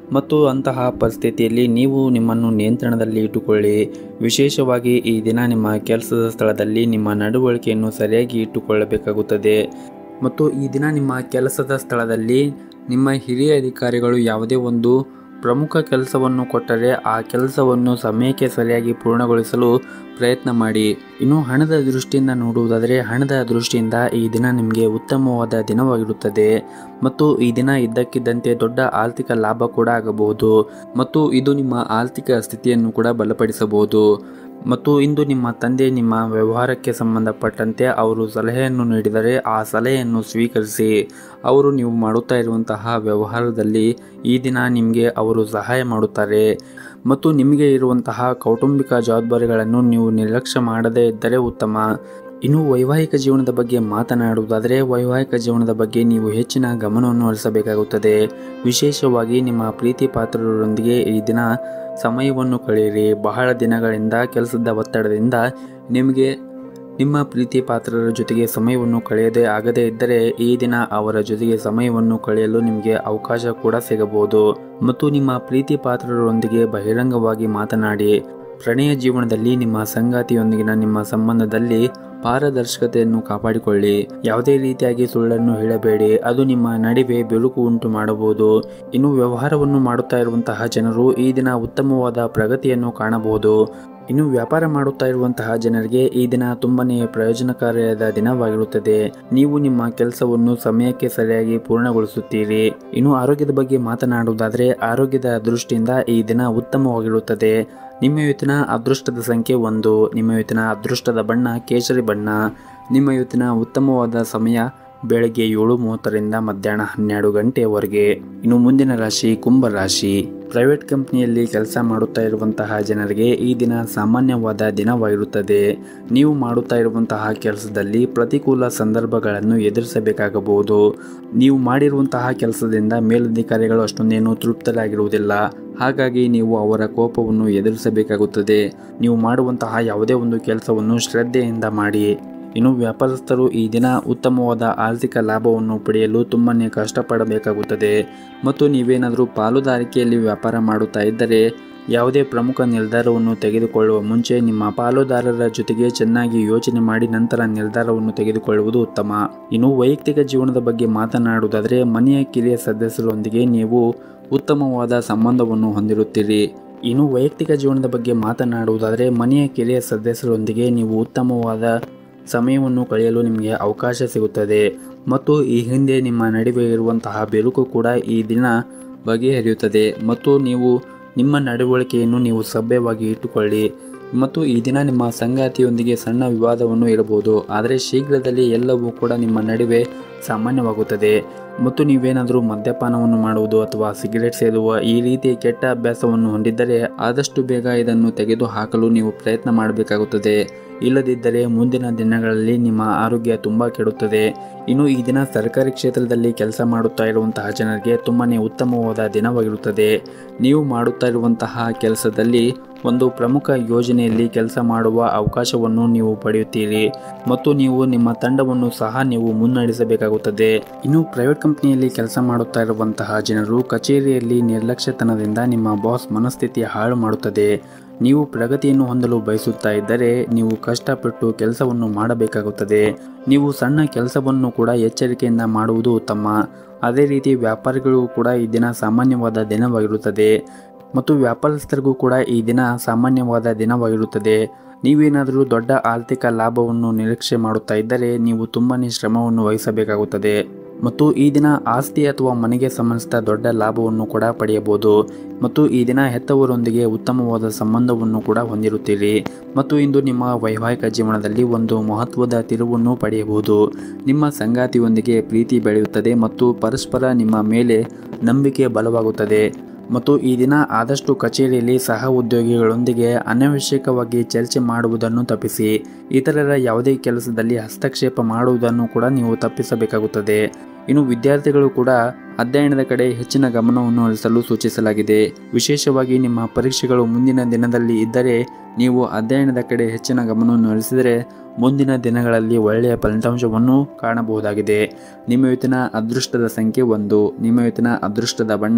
ಮತ್ತು ಅಂತಹ ಪರಿಸ್ಥಿತಿಯಲ್ಲಿ ನೀವು ನಿಮ್ಮನ್ನು ನಿಯಂತ್ರಣದಲ್ಲಿ ಇಟ್ಟುಕೊಳ್ಳಿ ವಿಶೇಷವಾಗಿ ಈ ದಿನ ನಿಮ್ಮ ಕೆಲಸದ ಸ್ಥಳದಲ್ಲಿ ನಿಮ್ಮ ನಡವಳಿಕೆಯನ್ನು ಸರಿಯಾಗಿ ಇಟ್ಟುಕೊಳ್ಳಬೇಕಾಗುತ್ತದೆ ಮತ್ತು ಈ ದಿನ ನಿಮ್ಮ ಕೆಲಸದ ಸ್ಥಳದಲ್ಲಿ ನಿಮ್ಮ ಹಿರಿಯ ಅಧಿಕಾರಿಗಳು ಯಾವುದೇ ಒಂದು ಪ್ರಮುಖ ಕೆಲಸವನ್ನು ಕೊಟ್ಟರೆ ಆ ಕೆಲಸವನ್ನು ಸಮಯಕ್ಕೆ ಸರಿಯಾಗಿ ಪೂರ್ಣಗೊಳಿಸಲು ಪ್ರಯತ್ನ ಮಾಡಿ ಇನ್ನು ಹಣದ ದೃಷ್ಟಿಯಿಂದ ನೋಡುವುದಾದರೆ ಹಣದ ದೃಷ್ಟಿಯಿಂದ ಈ ದಿನ ನಿಮಗೆ ಉತ್ತಮವಾದ ದಿನವಾಗಿರುತ್ತದೆ ಮತ್ತು ಈ ದಿನ ಇದ್ದಕ್ಕಿದ್ದಂತೆ ದೊಡ್ಡ ಆರ್ಥಿಕ ಲಾಭ ಕೂಡ ಆಗಬಹುದು ಮತ್ತು ಇದು ನಿಮ್ಮ ಆರ್ಥಿಕ ಸ್ಥಿತಿಯನ್ನು ಕೂಡ ಬಲಪಡಿಸಬಹುದು ಮತ್ತು ಇಂದು ನಿಮ್ಮ ತಂದೆ ನಿಮ್ಮ ವ್ಯವಹಾರಕ್ಕೆ ಸಂಬಂಧಪಟ್ಟಂತೆ ಅವರು ಸಲಹೆಯನ್ನು ನೀಡಿದರೆ ಆ ಸಲಹೆಯನ್ನು ಸ್ವೀಕರಿಸಿ ಅವರು ನೀವು ಮಾಡುತ್ತಾ ಇರುವಂತಹ ವ್ಯವಹಾರದಲ್ಲಿ ಈ ದಿನ ನಿಮಗೆ ಅವರು ಸಹಾಯ ಮಾಡುತ್ತಾರೆ ಮತ್ತು ನಿಮಗೆ ಇರುವಂತಹ ಕೌಟುಂಬಿಕ ಜವಾಬ್ದಾರಿಗಳನ್ನು ನೀವು ನಿರ್ಲಕ್ಷ್ಯ ಮಾಡದೇ ಇದ್ದರೆ ಉತ್ತಮ ಇನ್ನು ವೈವಾಹಿಕ ಜೀವನದ ಬಗ್ಗೆ ಮಾತನಾಡುವುದಾದರೆ ವೈವಾಹಿಕ ಜೀವನದ ಬಗ್ಗೆ ನೀವು ಹೆಚ್ಚಿನ ಗಮನವನ್ನು ಹರಿಸಬೇಕಾಗುತ್ತದೆ ವಿಶೇಷವಾಗಿ ನಿಮ್ಮ ಪ್ರೀತಿ ಪಾತ್ರರೊಂದಿಗೆ ಈ ದಿನ ಸಮಯವನ್ನು ಕಳೆಯಿರಿ ಬಹಳ ದಿನಗಳಿಂದ ಕೆಲಸದ ಒತ್ತಡದಿಂದ ನಿಮಗೆ ನಿಮ್ಮ ಪ್ರೀತಿ ಪಾತ್ರರ ಜೊತೆಗೆ ಸಮಯವನ್ನು ಕಳೆಯದೇ ಆಗದೇ ಇದ್ದರೆ ಈ ದಿನ ಅವರ ಜೊತೆಗೆ ಸಮಯವನ್ನು ಕಳೆಯಲು ನಿಮಗೆ ಅವಕಾಶ ಕೂಡ ಸಿಗಬಹುದು ಮತ್ತು ನಿಮ್ಮ ಪ್ರೀತಿ ಪಾತ್ರರೊಂದಿಗೆ ಬಹಿರಂಗವಾಗಿ ಮಾತನಾಡಿ ಪ್ರಣಯ ಜೀವನದಲ್ಲಿ ನಿಮ್ಮ ಸಂಗಾತಿಯೊಂದಿಗಿನ ನಿಮ್ಮ ಸಂಬಂಧದಲ್ಲಿ ಪಾರದರ್ಶಕತೆಯನ್ನು ಕಾಪಾಡಿಕೊಳ್ಳಿ ಯಾವುದೇ ರೀತಿಯಾಗಿ ಸುಳ್ಳನ್ನು ಹೇಳಬೇಡಿ ಅದು ನಿಮ್ಮ ನಡುವೆ ಬೆಳುಕು ಉಂಟು ಮಾಡಬಹುದು ಇನ್ನು ವ್ಯವಹಾರವನ್ನು ಮಾಡುತ್ತಾ ಇರುವಂತಹ ಜನರು ಈ ದಿನ ಉತ್ತಮವಾದ ಪ್ರಗತಿಯನ್ನು ಕಾಣಬಹುದು ಇನ್ನು ವ್ಯಾಪಾರ ಮಾಡುತ್ತಾ ಇರುವಂತಹ ಜನರಿಗೆ ಈ ದಿನ ತುಂಬನೇ ಪ್ರಯೋಜನಕಾರಿಯಾದ ದಿನವಾಗಿರುತ್ತದೆ ನೀವು ನಿಮ್ಮ ಕೆಲಸವನ್ನು ಸಮಯಕ್ಕೆ ಸರಿಯಾಗಿ ಪೂರ್ಣಗೊಳಿಸುತ್ತೀರಿ ಇನ್ನು ಆರೋಗ್ಯದ ಬಗ್ಗೆ ಮಾತನಾಡುವುದಾದರೆ ಆರೋಗ್ಯದ ದೃಷ್ಟಿಯಿಂದ ಈ ದಿನ ಉತ್ತಮವಾಗಿರುತ್ತದೆ ನಿಮ್ಮ ಇವತ್ತಿನ ಅದೃಷ್ಟದ ಸಂಖ್ಯೆ ಒಂದು ನಿಮ್ಮ ಇವತ್ತಿನ ಅದೃಷ್ಟದ ಬಣ್ಣ ಕೇಸರಿ ಬಣ್ಣ ನಿಮ್ಮ ಇವತ್ತಿನ ಉತ್ತಮವಾದ ಸಮಯ ಬೆಳಗ್ಗೆ ಏಳು ಮೂವತ್ತರಿಂದ ಮಧ್ಯಾಹ್ನ ಹನ್ನೆರಡು ಗಂಟೆಯವರೆಗೆ ಇನ್ನು ಮುಂದಿನ ರಾಶಿ ಕುಂಭ ರಾಶಿ ಪ್ರೈವೇಟ್ ಕಂಪ್ನಿಯಲ್ಲಿ ಕೆಲಸ ಮಾಡುತ್ತಾ ಇರುವಂತಹ ಜನರಿಗೆ ಈ ದಿನ ಸಾಮಾನ್ಯವಾದ ದಿನವಾಗಿರುತ್ತದೆ ನೀವು ಮಾಡುತ್ತಾ ಇರುವಂತಹ ಕೆಲಸದಲ್ಲಿ ಪ್ರತಿಕೂಲ ಸಂದರ್ಭಗಳನ್ನು ಎದುರಿಸಬೇಕಾಗಬಹುದು ನೀವು ಮಾಡಿರುವಂತಹ ಕೆಲಸದಿಂದ ಮೇಲಧಿಕಾರಿಗಳು ಅಷ್ಟೊಂದೇನು ತೃಪ್ತರಾಗಿರುವುದಿಲ್ಲ ಹಾಗಾಗಿ ನೀವು ಅವರ ಕೋಪವನ್ನು ಎದುರಿಸಬೇಕಾಗುತ್ತದೆ ನೀವು ಮಾಡುವಂತಹ ಯಾವುದೇ ಒಂದು ಕೆಲಸವನ್ನು ಶ್ರದ್ಧೆಯಿಂದ ಮಾಡಿ ಇನ್ನು ವ್ಯಾಪಾರಸ್ಥರು ಈ ದಿನ ಉತ್ತಮವಾದ ಆರ್ಥಿಕ ಲಾಭವನ್ನು ಪಡೆಯಲು ತುಂಬನೇ ಕಷ್ಟಪಡಬೇಕಾಗುತ್ತದೆ ಮತ್ತು ನೀವೇನಾದರೂ ಪಾಲುದಾರಿಕೆಯಲ್ಲಿ ವ್ಯಾಪಾರ ಮಾಡುತ್ತಾ ಇದ್ದರೆ ಯಾವುದೇ ಪ್ರಮುಖ ನಿರ್ಧಾರವನ್ನು ತೆಗೆದುಕೊಳ್ಳುವ ಮುಂಚೆ ನಿಮ್ಮ ಪಾಲುದಾರರ ಜೊತೆಗೆ ಚೆನ್ನಾಗಿ ಯೋಚನೆ ಮಾಡಿ ನಂತರ ನಿರ್ಧಾರವನ್ನು ತೆಗೆದುಕೊಳ್ಳುವುದು ಉತ್ತಮ ಇನ್ನು ವೈಯಕ್ತಿಕ ಜೀವನದ ಬಗ್ಗೆ ಮಾತನಾಡುವುದಾದರೆ ಮನೆಯ ಕಿರಿಯ ಸದಸ್ಯರೊಂದಿಗೆ ನೀವು ಉತ್ತಮವಾದ ಸಂಬಂಧವನ್ನು ಹೊಂದಿರುತ್ತೀರಿ ಇನ್ನು ವೈಯಕ್ತಿಕ ಜೀವನದ ಬಗ್ಗೆ ಮಾತನಾಡುವುದಾದರೆ ಮನೆಯ ಕಿರಿಯ ಸದಸ್ಯರೊಂದಿಗೆ ನೀವು ಉತ್ತಮವಾದ ಸಮಯವನ್ನು ಕಳೆಯಲು ನಿಮಗೆ ಅವಕಾಶ ಸಿಗುತ್ತದೆ ಮತ್ತು ಈ ಹಿಂದೆ ನಿಮ್ಮ ನಡುವೆ ಇರುವಂತಹ ಬೆರುಕು ಕೂಡ ಈ ದಿನ ಬಗೆಹರಿಯುತ್ತದೆ ಮತ್ತು ನೀವು ನಿಮ್ಮ ನಡವಳಿಕೆಯನ್ನು ನೀವು ಸಭ್ಯವಾಗಿ ಇಟ್ಟುಕೊಳ್ಳಿ ಮತ್ತು ಈ ದಿನ ನಿಮ್ಮ ಸಂಗಾತಿಯೊಂದಿಗೆ ಸಣ್ಣ ವಿವಾದವನ್ನು ಇರಬಹುದು ಆದರೆ ಶೀಘ್ರದಲ್ಲಿ ಎಲ್ಲವೂ ಕೂಡ ನಿಮ್ಮ ನಡುವೆ ಸಾಮಾನ್ಯವಾಗುತ್ತದೆ ಮತ್ತು ನೀವೇನಾದರೂ ಮದ್ಯಪಾನವನ್ನು ಮಾಡುವುದು ಅಥವಾ ಸಿಗರೆಟ್ ಸೇದುವ ಈ ರೀತಿಯ ಕೆಟ್ಟ ಅಭ್ಯಾಸವನ್ನು ಹೊಂದಿದ್ದರೆ ಆದಷ್ಟು ಬೇಗ ಇದನ್ನು ತೆಗೆದು ಹಾಕಲು ನೀವು ಪ್ರಯತ್ನ ಮಾಡಬೇಕಾಗುತ್ತದೆ ಇಲ್ಲದಿದ್ದರೆ ಮುಂದಿನ ದಿನಗಳಲ್ಲಿ ನಿಮ್ಮ ಆರೋಗ್ಯ ತುಂಬ ಕೆಡುತ್ತದೆ ಇನ್ನು ಈ ದಿನ ಸರ್ಕಾರಿ ಕ್ಷೇತ್ರದಲ್ಲಿ ಕೆಲಸ ಮಾಡುತ್ತಾ ಇರುವಂತಹ ಜನರಿಗೆ ತುಂಬನೇ ಉತ್ತಮವಾದ ದಿನವಾಗಿರುತ್ತದೆ ನೀವು ಮಾಡುತ್ತಾ ಇರುವಂತಹ ಕೆಲಸದಲ್ಲಿ ಒಂದು ಪ್ರಮುಖ ಯೋಜನೆಯಲ್ಲಿ ಕೆಲಸ ಮಾಡುವ ಅವಕಾಶವನ್ನು ನೀವು ಪಡೆಯುತ್ತೀರಿ ಮತ್ತು ನೀವು ನಿಮ್ಮ ತಂಡವನ್ನು ಸಹ ನೀವು ಮುನ್ನಡೆಸಬೇಕಾಗುತ್ತದೆ ಇನ್ನು ಪ್ರೈವೇಟ್ ಕಂಪನಿಯಲ್ಲಿ ಕೆಲಸ ಮಾಡುತ್ತಾ ಇರುವಂತಹ ಜನರು ಕಚೇರಿಯಲ್ಲಿ ನಿರ್ಲಕ್ಷ್ಯತನದಿಂದ ನಿಮ್ಮ ಬಾಸ್ ಮನಸ್ಥಿತಿ ಹಾಳು ಮಾಡುತ್ತದೆ ನೀವು ಪ್ರಗತಿಯನ್ನು ಹೊಂದಲು ಬಯಸುತ್ತಾ ಇದ್ದರೆ ನೀವು ಕಷ್ಟಪಟ್ಟು ಕೆಲಸವನ್ನು ಮಾಡಬೇಕಾಗುತ್ತದೆ ನೀವು ಸಣ್ಣ ಕೆಲಸವನ್ನು ಕೂಡ ಎಚ್ಚರಿಕೆಯಿಂದ ಮಾಡುವುದು ಉತ್ತಮ ಅದೇ ರೀತಿ ವ್ಯಾಪಾರಿಗಳು ಕೂಡ ಈ ದಿನ ಸಾಮಾನ್ಯವಾದ ದಿನವಾಗಿರುತ್ತದೆ ಮತ್ತು ವ್ಯಾಪಾರಸ್ಥರಿಗೂ ಕೂಡ ಈ ದಿನ ಸಾಮಾನ್ಯವಾದ ದಿನವಾಗಿರುತ್ತದೆ ನೀವೇನಾದರೂ ದೊಡ್ಡ ಆರ್ಥಿಕ ಲಾಭವನ್ನು ನಿರೀಕ್ಷೆ ಮಾಡುತ್ತಾ ಇದ್ದರೆ ನೀವು ತುಂಬನೇ ಶ್ರಮವನ್ನು ವಹಿಸಬೇಕಾಗುತ್ತದೆ ಮತ್ತು ಈ ದಿನ ಆಸ್ತಿ ಅಥವಾ ಮನೆಗೆ ಸಂಬಂಧಿಸಿದ ದೊಡ್ಡ ಲಾಭವನ್ನು ಕೂಡ ಪಡೆಯಬಹುದು ಮತ್ತು ಈ ದಿನ ಹೆತ್ತವರೊಂದಿಗೆ ಉತ್ತಮವಾದ ಸಂಬಂಧವನ್ನು ಕೂಡ ಹೊಂದಿರುತ್ತೀರಿ ಮತ್ತು ಇಂದು ನಿಮ್ಮ ವೈವಾಹಿಕ ಜೀವನದಲ್ಲಿ ಒಂದು ಮಹತ್ವದ ತಿರುವನ್ನು ಪಡೆಯಬಹುದು ನಿಮ್ಮ ಸಂಗಾತಿಯೊಂದಿಗೆ ಪ್ರೀತಿ ಬೆಳೆಯುತ್ತದೆ ಮತ್ತು ಪರಸ್ಪರ ನಿಮ್ಮ ಮೇಲೆ ನಂಬಿಕೆ ಬಲವಾಗುತ್ತದೆ ಮತ್ತು ಈ ದಿನ ಆದಷ್ಟು ಕಚೇರಿಯಲ್ಲಿ ಸಹ ಉದ್ಯೋಗಿಗಳೊಂದಿಗೆ ಅನವಶ್ಯಕವಾಗಿ ಚರ್ಚೆ ಮಾಡುವುದನ್ನು ತಪ್ಪಿಸಿ ಇತರರ ಯಾವುದೇ ಕೆಲಸದಲ್ಲಿ ಹಸ್ತಕ್ಷೇಪ ಮಾಡುವುದನ್ನು ಕೂಡ ನೀವು ತಪ್ಪಿಸಬೇಕಾಗುತ್ತದೆ ಇನ್ನು ವಿದ್ಯಾರ್ಥಿಗಳು ಕೂಡ ಅಧ್ಯಯನದ ಕಡೆ ಹೆಚ್ಚಿನ ಗಮನವನ್ನು ಹರಿಸಲು ಸೂಚಿಸಲಾಗಿದೆ ವಿಶೇಷವಾಗಿ ನಿಮ್ಮ ಪರೀಕ್ಷೆಗಳು ಮುಂದಿನ ದಿನದಲ್ಲಿ ಇದ್ದರೆ ನೀವು ಅಧ್ಯಯನದ ಕಡೆ ಹೆಚ್ಚಿನ ಗಮನವನ್ನು ಹರಿಸಿದರೆ ಮುಂದಿನ ದಿನಗಳಲ್ಲಿ ಒಳ್ಳೆಯ ಫಲಿತಾಂಶವನ್ನು ಕಾಣಬಹುದಾಗಿದೆ ನಿಮ್ಮ ಇವತ್ತಿನ ಅದೃಷ್ಟದ ಸಂಖ್ಯೆ ಒಂದು ನಿಮ್ಮ ಇವತ್ತಿನ ಅದೃಷ್ಟದ ಬಣ್ಣ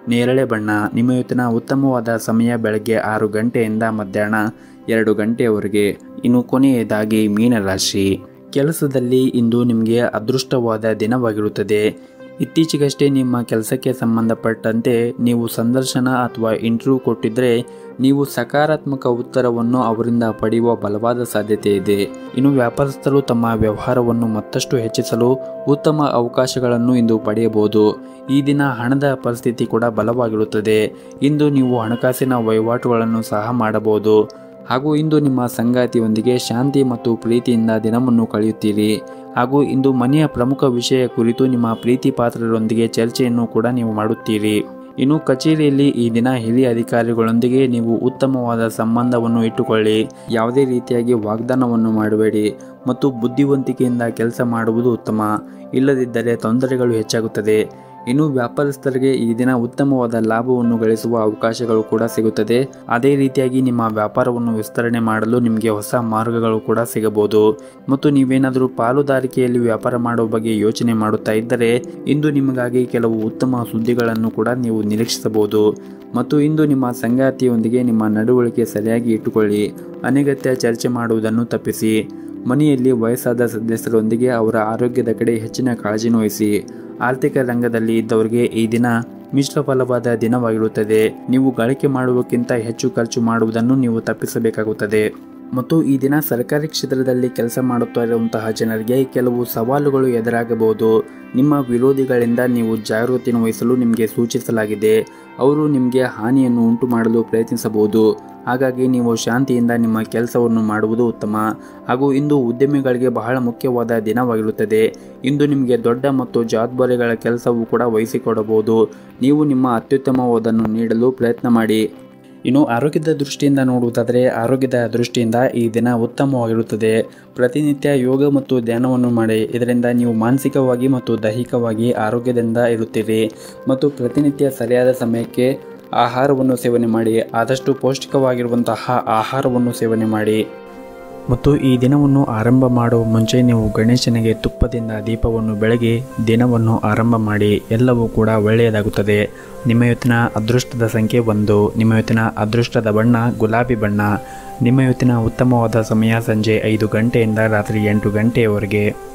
ನೇರಳೆ ಬಣ್ಣ ನಿಮ್ಮ ಇವತ್ತಿನ ಉತ್ತಮವಾದ ಸಮಯ ಬೆಳಗ್ಗೆ ಆರು ಗಂಟೆಯಿಂದ ಮಧ್ಯಾಹ್ನ ಎರಡು ಗಂಟೆಯವರೆಗೆ ಇನ್ನು ಕೊನೆಯದಾಗಿ ಮೀನರಾಶಿ ಕೆಲಸದಲ್ಲಿ ಇಂದು ನಿಮಗೆ ಅದೃಷ್ಟವಾದ ದಿನವಾಗಿರುತ್ತದೆ ಇತ್ತೀಚೆಗಷ್ಟೇ ನಿಮ್ಮ ಕೆಲಸಕ್ಕೆ ಸಂಬಂಧಪಟ್ಟಂತೆ ನೀವು ಸಂದರ್ಶನ ಅಥವಾ ಇಂಟರ್ವ್ಯೂ ಕೊಟ್ಟಿದ್ದರೆ ನೀವು ಸಕಾರಾತ್ಮಕ ಉತ್ತರವನ್ನು ಅವರಿಂದ ಪಡೆಯುವ ಬಲವಾದ ಸಾಧ್ಯತೆ ಇದೆ ಇನ್ನು ವ್ಯಾಪಾರಸ್ಥರು ತಮ್ಮ ವ್ಯವಹಾರವನ್ನು ಮತ್ತಷ್ಟು ಹೆಚ್ಚಿಸಲು ಉತ್ತಮ ಅವಕಾಶಗಳನ್ನು ಇಂದು ಪಡೆಯಬಹುದು ಈ ದಿನ ಹಣದ ಪರಿಸ್ಥಿತಿ ಕೂಡ ಬಲವಾಗಿರುತ್ತದೆ ಇಂದು ನೀವು ಹಣಕಾಸಿನ ವಹಿವಾಟುಗಳನ್ನು ಸಹ ಮಾಡಬಹುದು ಹಾಗೂ ಇಂದು ನಿಮ್ಮ ಸಂಗಾತಿಯೊಂದಿಗೆ ಶಾಂತಿ ಮತ್ತು ಪ್ರೀತಿಯಿಂದ ದಿನವನ್ನು ಕಳೆಯುತ್ತೀರಿ ಹಾಗೂ ಇಂದು ಮನೆಯ ಪ್ರಮುಖ ವಿಷಯ ಕುರಿತು ನಿಮ್ಮ ಪ್ರೀತಿ ಪಾತ್ರರೊಂದಿಗೆ ಚರ್ಚೆಯನ್ನು ಕೂಡ ನೀವು ಮಾಡುತ್ತೀರಿ ಇನ್ನು ಕಚೇರಿಯಲ್ಲಿ ಈ ದಿನ ಹಿರಿಯ ಅಧಿಕಾರಿಗಳೊಂದಿಗೆ ನೀವು ಉತ್ತಮವಾದ ಸಂಬಂಧವನ್ನು ಇಟ್ಟುಕೊಳ್ಳಿ ಯಾವುದೇ ರೀತಿಯಾಗಿ ವಾಗ್ದಾನವನ್ನು ಮಾಡಬೇಡಿ ಮತ್ತು ಬುದ್ಧಿವಂತಿಕೆಯಿಂದ ಕೆಲಸ ಮಾಡುವುದು ಉತ್ತಮ ಇಲ್ಲದಿದ್ದರೆ ತೊಂದರೆಗಳು ಹೆಚ್ಚಾಗುತ್ತದೆ ಇನ್ನು ವ್ಯಾಪಾರಸ್ಥರಿಗೆ ಈ ದಿನ ಉತ್ತಮವಾದ ಲಾಭವನ್ನು ಗಳಿಸುವ ಅವಕಾಶಗಳು ಕೂಡ ಸಿಗುತ್ತದೆ ಅದೇ ರೀತಿಯಾಗಿ ನಿಮ್ಮ ವ್ಯಾಪಾರವನ್ನು ವಿಸ್ತರಣೆ ಮಾಡಲು ನಿಮಗೆ ಹೊಸ ಮಾರ್ಗಗಳು ಕೂಡ ಸಿಗಬಹುದು ಮತ್ತು ನೀವೇನಾದರೂ ಪಾಲುದಾರಿಕೆಯಲ್ಲಿ ವ್ಯಾಪಾರ ಮಾಡುವ ಬಗ್ಗೆ ಯೋಚನೆ ಮಾಡುತ್ತಾ ಇದ್ದರೆ ಇಂದು ನಿಮಗಾಗಿ ಕೆಲವು ಉತ್ತಮ ಸುದ್ದಿಗಳನ್ನು ಕೂಡ ನೀವು ನಿರೀಕ್ಷಿಸಬಹುದು ಮತ್ತು ಇಂದು ನಿಮ್ಮ ಸಂಗಾತಿಯೊಂದಿಗೆ ನಿಮ್ಮ ನಡವಳಿಕೆ ಸರಿಯಾಗಿ ಇಟ್ಟುಕೊಳ್ಳಿ ಅನಗತ್ಯ ಚರ್ಚೆ ಮಾಡುವುದನ್ನು ತಪ್ಪಿಸಿ ಮನೆಯಲ್ಲಿ ವಯಸ್ಸಾದ ಸದಸ್ಯರೊಂದಿಗೆ ಅವರ ಆರೋಗ್ಯದ ಕಡೆ ಹೆಚ್ಚಿನ ಕಾಳಜಿನ ವಹಿಸಿ ಆರ್ಥಿಕ ರಂಗದಲ್ಲಿ ಇದ್ದವರಿಗೆ ಈ ದಿನ ಮಿಶ್ರ ಫಲವಾದ ದಿನವಾಗಿರುತ್ತದೆ ನೀವು ಗಳಿಕೆ ಮಾಡುವಕ್ಕಿಂತ ಹೆಚ್ಚು ಖರ್ಚು ಮಾಡುವುದನ್ನು ನೀವು ತಪ್ಪಿಸಬೇಕಾಗುತ್ತದೆ ಮತ್ತು ಈ ದಿನ ಸರ್ಕಾರಿ ಕ್ಷೇತ್ರದಲ್ಲಿ ಕೆಲಸ ಮಾಡುತ್ತಾ ಇರುವಂತಹ ಜನರಿಗೆ ಕೆಲವು ಸವಾಲುಗಳು ಎದುರಾಗಬಹುದು ನಿಮ್ಮ ವಿರೋಧಿಗಳಿಂದ ನೀವು ಜಾಗೃತಿಯನ್ನು ವಹಿಸಲು ನಿಮಗೆ ಸೂಚಿಸಲಾಗಿದೆ ಅವರು ನಿಮಗೆ ಹಾನಿಯನ್ನು ಉಂಟು ಮಾಡಲು ಪ್ರಯತ್ನಿಸಬಹುದು ಹಾಗಾಗಿ ನೀವು ಶಾಂತಿಯಿಂದ ನಿಮ್ಮ ಕೆಲಸವನ್ನು ಮಾಡುವುದು ಉತ್ತಮ ಹಾಗೂ ಇಂದು ಉದ್ಯಮಿಗಳಿಗೆ ಬಹಳ ಮುಖ್ಯವಾದ ದಿನವಾಗಿರುತ್ತದೆ ಇಂದು ನಿಮಗೆ ದೊಡ್ಡ ಮತ್ತು ಜವಾಬ್ದಾರಿಗಳ ಕೆಲಸವೂ ಕೂಡ ವಹಿಸಿಕೊಡಬಹುದು ನೀವು ನಿಮ್ಮ ಅತ್ಯುತ್ತಮವಾದನ್ನು ನೀಡಲು ಪ್ರಯತ್ನ ಮಾಡಿ ಇನ್ನು ಆರೋಗ್ಯದ ದೃಷ್ಟಿಯಿಂದ ನೋಡುವುದಾದರೆ ಆರೋಗ್ಯದ ದೃಷ್ಟಿಯಿಂದ ಈ ದಿನ ಉತ್ತಮವಾಗಿರುತ್ತದೆ ಪ್ರತಿನಿತ್ಯ ಯೋಗ ಮತ್ತು ಧ್ಯಾನವನ್ನು ಮಾಡಿ ಇದರಿಂದ ನೀವು ಮಾನಸಿಕವಾಗಿ ಮತ್ತು ದೈಹಿಕವಾಗಿ ಆರೋಗ್ಯದಿಂದ ಇರುತ್ತೀರಿ ಮತ್ತು ಪ್ರತಿನಿತ್ಯ ಸರಿಯಾದ ಸಮಯಕ್ಕೆ ಆಹಾರವನ್ನು ಸೇವನೆ ಮಾಡಿ ಆದಷ್ಟು ಪೌಷ್ಟಿಕವಾಗಿರುವಂತಹ ಆಹಾರವನ್ನು ಸೇವನೆ ಮಾಡಿ ಮತ್ತು ಈ ದಿನವನ್ನು ಆರಂಭ ಮಾಡುವ ಮುಂಚೆ ನೀವು ಗಣೇಶನಿಗೆ ತುಪ್ಪದಿಂದ ದೀಪವನ್ನು ಬೆಳಗಿ ದಿನವನ್ನು ಆರಂಭ ಮಾಡಿ ಎಲ್ಲವೂ ಕೂಡ ಒಳ್ಳೆಯದಾಗುತ್ತದೆ ನಿಮ್ಮ ಇವತ್ತಿನ ಅದೃಷ್ಟದ ಸಂಖ್ಯೆ ಒಂದು ನಿಮ್ಮ ಇವತ್ತಿನ ಅದೃಷ್ಟದ ಬಣ್ಣ ಗುಲಾಬಿ ಬಣ್ಣ ನಿಮ್ಮ ಇವತ್ತಿನ ಉತ್ತಮವಾದ ಸಮಯ ಸಂಜೆ ಐದು ಗಂಟೆಯಿಂದ ರಾತ್ರಿ ಎಂಟು ಗಂಟೆಯವರೆಗೆ